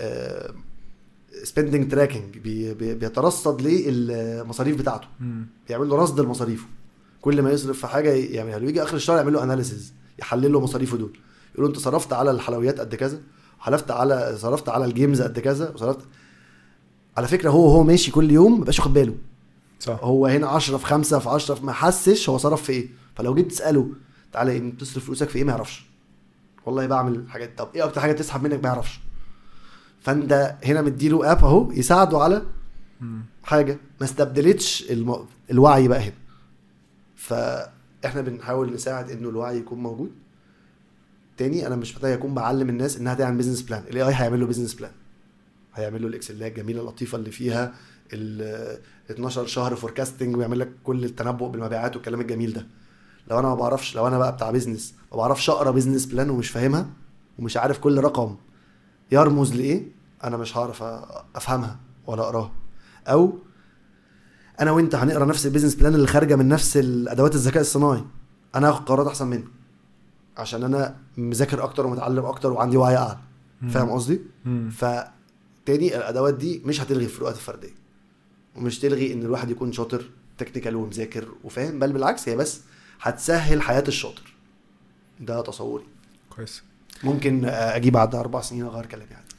Speaker 2: سبيندنج تراكنج بيترصد للمصاريف بتاعته
Speaker 1: امم
Speaker 2: بيعمل له رصد لمصاريفه كل ما يصرف في حاجه يعملها له يجي اخر الشهر يعمل له اناليسيز يحلل له مصاريفه دول يقول له انت صرفت على الحلويات قد كذا حلفت على صرفت على الجيمز قد كذا وصرفت على فكره هو هو ماشي كل يوم مبقاش واخد باله
Speaker 1: صح
Speaker 2: هو هنا 10 في 5 في 10 في ما حسش هو صرف في ايه فلو جيت تساله تعالى إيه بتصرف فلوسك في ايه ما يعرفش والله بعمل حاجات طب ايه اكتر حاجه تسحب منك ما يعرفش فانت هنا مديله اب اهو يساعده على
Speaker 1: مم.
Speaker 2: حاجه ما استبدلتش الم... الوعي بقى هنا فاحنا بنحاول نساعد انه الوعي يكون موجود تاني انا مش محتاج اكون بعلم الناس انها تعمل بيزنس بلان الاي اي هيعمل له بيزنس بلان هيعمل له الاكسلات الجميله اللطيفه اللي فيها ال 12 شهر فوركاستنج ويعمل لك كل التنبؤ بالمبيعات والكلام الجميل ده لو انا ما بعرفش لو انا بقى بتاع بيزنس ما بعرفش اقرا بيزنس بلان ومش فاهمها ومش عارف كل رقم يرمز لايه انا مش هعرف أ- افهمها ولا اقراها او انا وانت هنقرا نفس البيزنس بلان اللي خارجه من نفس الادوات الذكاء الصناعي انا هاخد قرارات احسن منه عشان انا مذاكر اكتر ومتعلم اكتر وعندي وعي اعلى
Speaker 1: مم.
Speaker 2: فاهم قصدي
Speaker 1: مم.
Speaker 2: فتاني الادوات دي مش هتلغي الفروقات الفرديه ومش تلغي ان الواحد يكون شاطر تكنيكال ومذاكر وفاهم بل بالعكس هي بس هتسهل حياه الشاطر ده تصوري
Speaker 1: كويس
Speaker 2: ممكن اجي بعد اربع سنين اغير كلامي عادي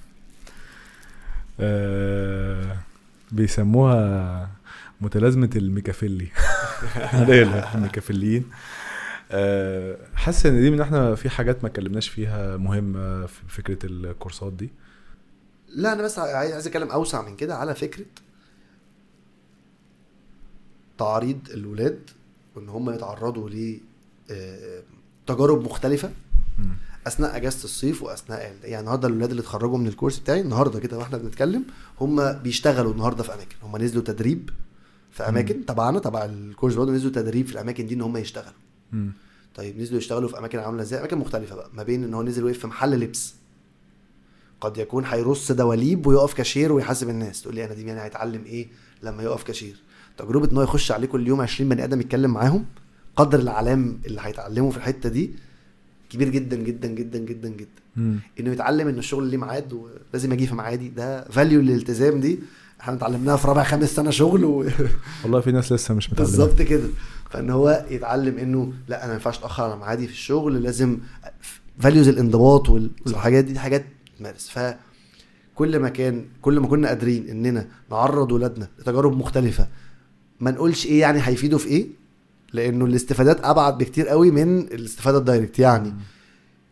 Speaker 1: آه بيسموها متلازمة الميكافيلي عادية الميكافيليين آه، حاسس ان دي من احنا في حاجات ما اتكلمناش فيها مهمة في فكرة الكورسات دي
Speaker 2: لا انا بس عايز عايز اتكلم اوسع من كده على فكره تعريض الولاد وان هم يتعرضوا ل آه، تجارب مختلفه
Speaker 1: مم.
Speaker 2: اثناء اجازه الصيف واثناء ال- يعني النهارده الولاد اللي اتخرجوا من الكورس بتاعي النهارده كده واحنا بنتكلم هم بيشتغلوا النهارده في اماكن هم نزلوا تدريب في اماكن تبعنا تبع الكورس برضه نزلوا تدريب في الاماكن دي ان هم يشتغلوا
Speaker 1: مم.
Speaker 2: طيب نزلوا يشتغلوا في اماكن عامله ازاي اماكن مختلفه بقى ما بين ان هو نزل وقف في محل لبس قد يكون هيرص دواليب ويقف كاشير ويحاسب الناس تقول لي انا دي يعني هيتعلم ايه لما يقف كاشير تجربه ان هو يخش عليه كل يوم 20 بني ادم يتكلم معاهم قدر العلام اللي هيتعلمه في الحته دي كبير جدا جدا جدا جدا جدا
Speaker 1: مم.
Speaker 2: انه يتعلم ان الشغل ليه ميعاد ولازم اجي في ميعادي ده فاليو للالتزام دي احنا اتعلمناها في رابع خامس سنه شغل و...
Speaker 1: والله في ناس لسه مش متعلمة
Speaker 2: بالظبط كده فان هو يتعلم انه لا انا ما ينفعش اتاخر على ميعادي في الشغل لازم فاليوز الانضباط وال- والحاجات دي, دي حاجات تمارس فكل ما كان كل ما كنا قادرين اننا نعرض ولادنا لتجارب مختلفه ما نقولش ايه يعني هيفيدوا في ايه لانه الاستفادات ابعد بكتير قوي من الاستفاده الدايركت يعني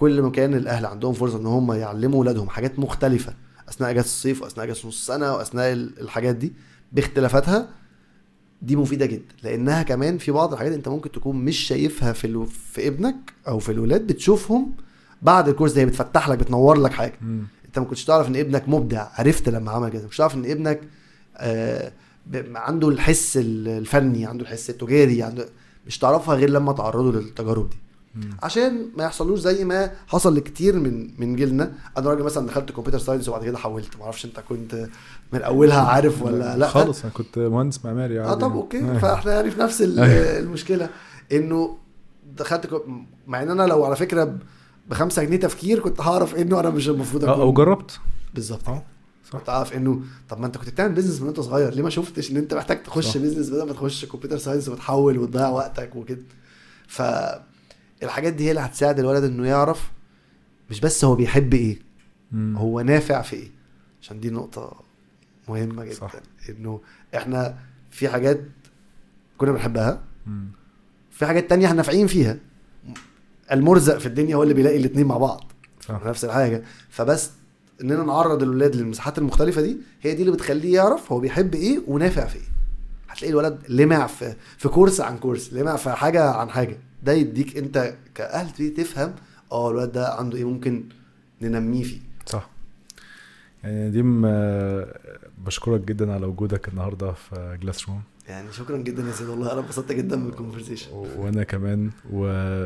Speaker 2: كل ما كان الاهل عندهم فرصه ان هم يعلموا اولادهم حاجات مختلفه اثناء اجازه الصيف واثناء اجازه نص السنه واثناء ال- الحاجات دي باختلافاتها دي مفيده جدا لانها كمان في بعض الحاجات انت ممكن تكون مش شايفها في الو... في ابنك او في الولاد بتشوفهم بعد الكورس ده هي بتفتح لك بتنور لك حاجه
Speaker 1: مم.
Speaker 2: انت ما كنتش تعرف ان ابنك مبدع عرفت لما عمل كده مش تعرف ان ابنك آه ب- عنده الحس ال- الفني عنده الحس التجاري عنده مش تعرفها غير لما تعرضه للتجارب دي
Speaker 1: مم.
Speaker 2: عشان ما يحصلوش زي ما حصل لكتير من من جيلنا انا راجل مثلا دخلت كمبيوتر ساينس وبعد كده حولت ما اعرفش انت كنت من اولها عارف ولا لا
Speaker 1: خالص انا كنت مهندس معماري
Speaker 2: اه
Speaker 1: عادي.
Speaker 2: طب اوكي
Speaker 1: آه.
Speaker 2: فاحنا يعني في نفس ال-
Speaker 1: أيوة.
Speaker 2: المشكله انه دخلت كو- مع ان انا لو على فكره ب- بخمسة جنيه تفكير كنت هعرف انه انا مش المفروض
Speaker 1: آه، او
Speaker 2: اكون
Speaker 1: جربت
Speaker 2: بالظبط
Speaker 1: اه صح
Speaker 2: كنت عارف انه طب ما انت كنت بتعمل بيزنس من وانت صغير ليه ما شفتش ان انت محتاج تخش
Speaker 1: صح.
Speaker 2: بيزنس بدل ما تخش كمبيوتر ساينس وتحول وتضيع وقتك وكده ف الحاجات دي هي اللي هتساعد الولد انه يعرف مش بس هو بيحب ايه
Speaker 1: مم.
Speaker 2: هو نافع في ايه عشان دي نقطة مهمة جدا
Speaker 1: صح.
Speaker 2: انه احنا في حاجات كنا بنحبها
Speaker 1: مم.
Speaker 2: في حاجات تانية احنا نافعين فيها المرزق في الدنيا هو اللي بيلاقي الاتنين مع بعض
Speaker 1: صح
Speaker 2: نفس الحاجه فبس اننا نعرض الولاد للمساحات المختلفه دي هي دي اللي بتخليه يعرف هو بيحب ايه ونافع في ايه هتلاقي الولد لمع في في كورس عن كورس لمع في حاجه عن حاجه ده يديك انت كاهل تبتدي تفهم اه الولد ده عنده ايه ممكن ننميه فيه
Speaker 1: صح يعني نديم آه، بشكرك جدا على وجودك النهارده في جلاس روم
Speaker 2: يعني شكرا جدا يا سيد والله انا انبسطت جدا بالكونفرسيشن
Speaker 1: وانا كمان و...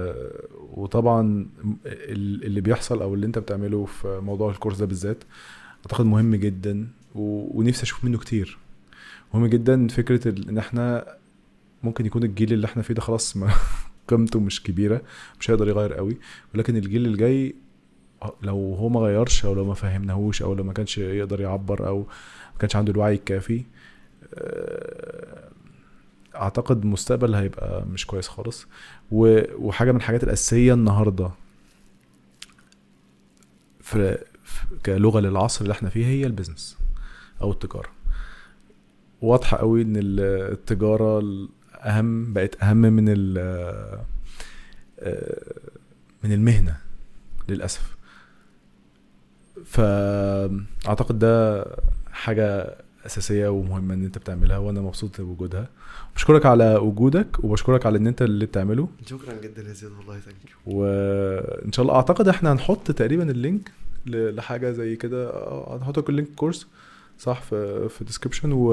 Speaker 1: وطبعا ال- اللي بيحصل او اللي انت بتعمله في موضوع الكورس ده بالذات اعتقد مهم جدا و... ونفسي اشوف منه كتير مهم جدا فكره ال- ان احنا ممكن يكون الجيل اللي احنا فيه ده خلاص ما قيمته مش كبيره مش هيقدر يغير قوي ولكن الجيل الجاي لو هو ما غيرش او لو ما فهمناهوش او لو ما كانش يقدر يعبر او ما كانش عنده الوعي الكافي آه، اعتقد المستقبل هيبقى مش كويس خالص و- وحاجه من الحاجات الاساسيه النهارده في في- كلغه للعصر اللي احنا فيه هي البيزنس او التجاره واضحه قوي ان ال- التجاره الاهم بقت اهم من ال آه، من المهنه للاسف فاعتقد ده حاجه اساسيه ومهمه ان انت بتعملها وانا مبسوط بوجودها بشكرك على وجودك وبشكرك على ان انت اللي بتعمله
Speaker 2: شكرا جدا يا زياد والله ثانك يو
Speaker 1: وان شاء الله اعتقد احنا هنحط تقريبا اللينك ل- لحاجه زي كده آه، هنحط لكم اللينك كورس صح في في الديسكربشن و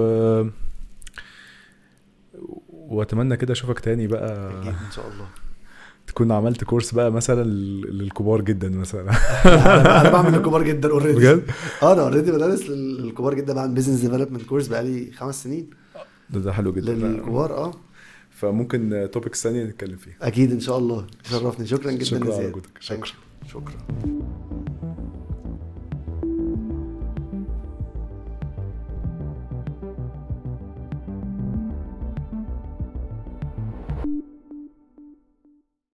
Speaker 1: واتمنى كده اشوفك تاني بقى
Speaker 2: اكيد ان شاء الله
Speaker 1: تكون عملت كورس بقى مثلا لل- للكبار جدا مثلا
Speaker 2: انا أنا بعمل الكبار جدا اوريدي
Speaker 1: بجد
Speaker 2: اه انا اوريدي بدرس للكبار جدا بعمل بزنس ديفلوبمنت كورس بقالي خمس سنين
Speaker 1: ده, ده حلو جدا
Speaker 2: للكبار اه
Speaker 1: فممكن توبكس ثانيه نتكلم فيها
Speaker 2: اكيد ان شاء الله شرفني شكرا جدا
Speaker 1: شكرا
Speaker 2: يا
Speaker 1: على
Speaker 2: زياد
Speaker 1: وجودك
Speaker 2: Thank
Speaker 1: شكرا
Speaker 2: you. شكرا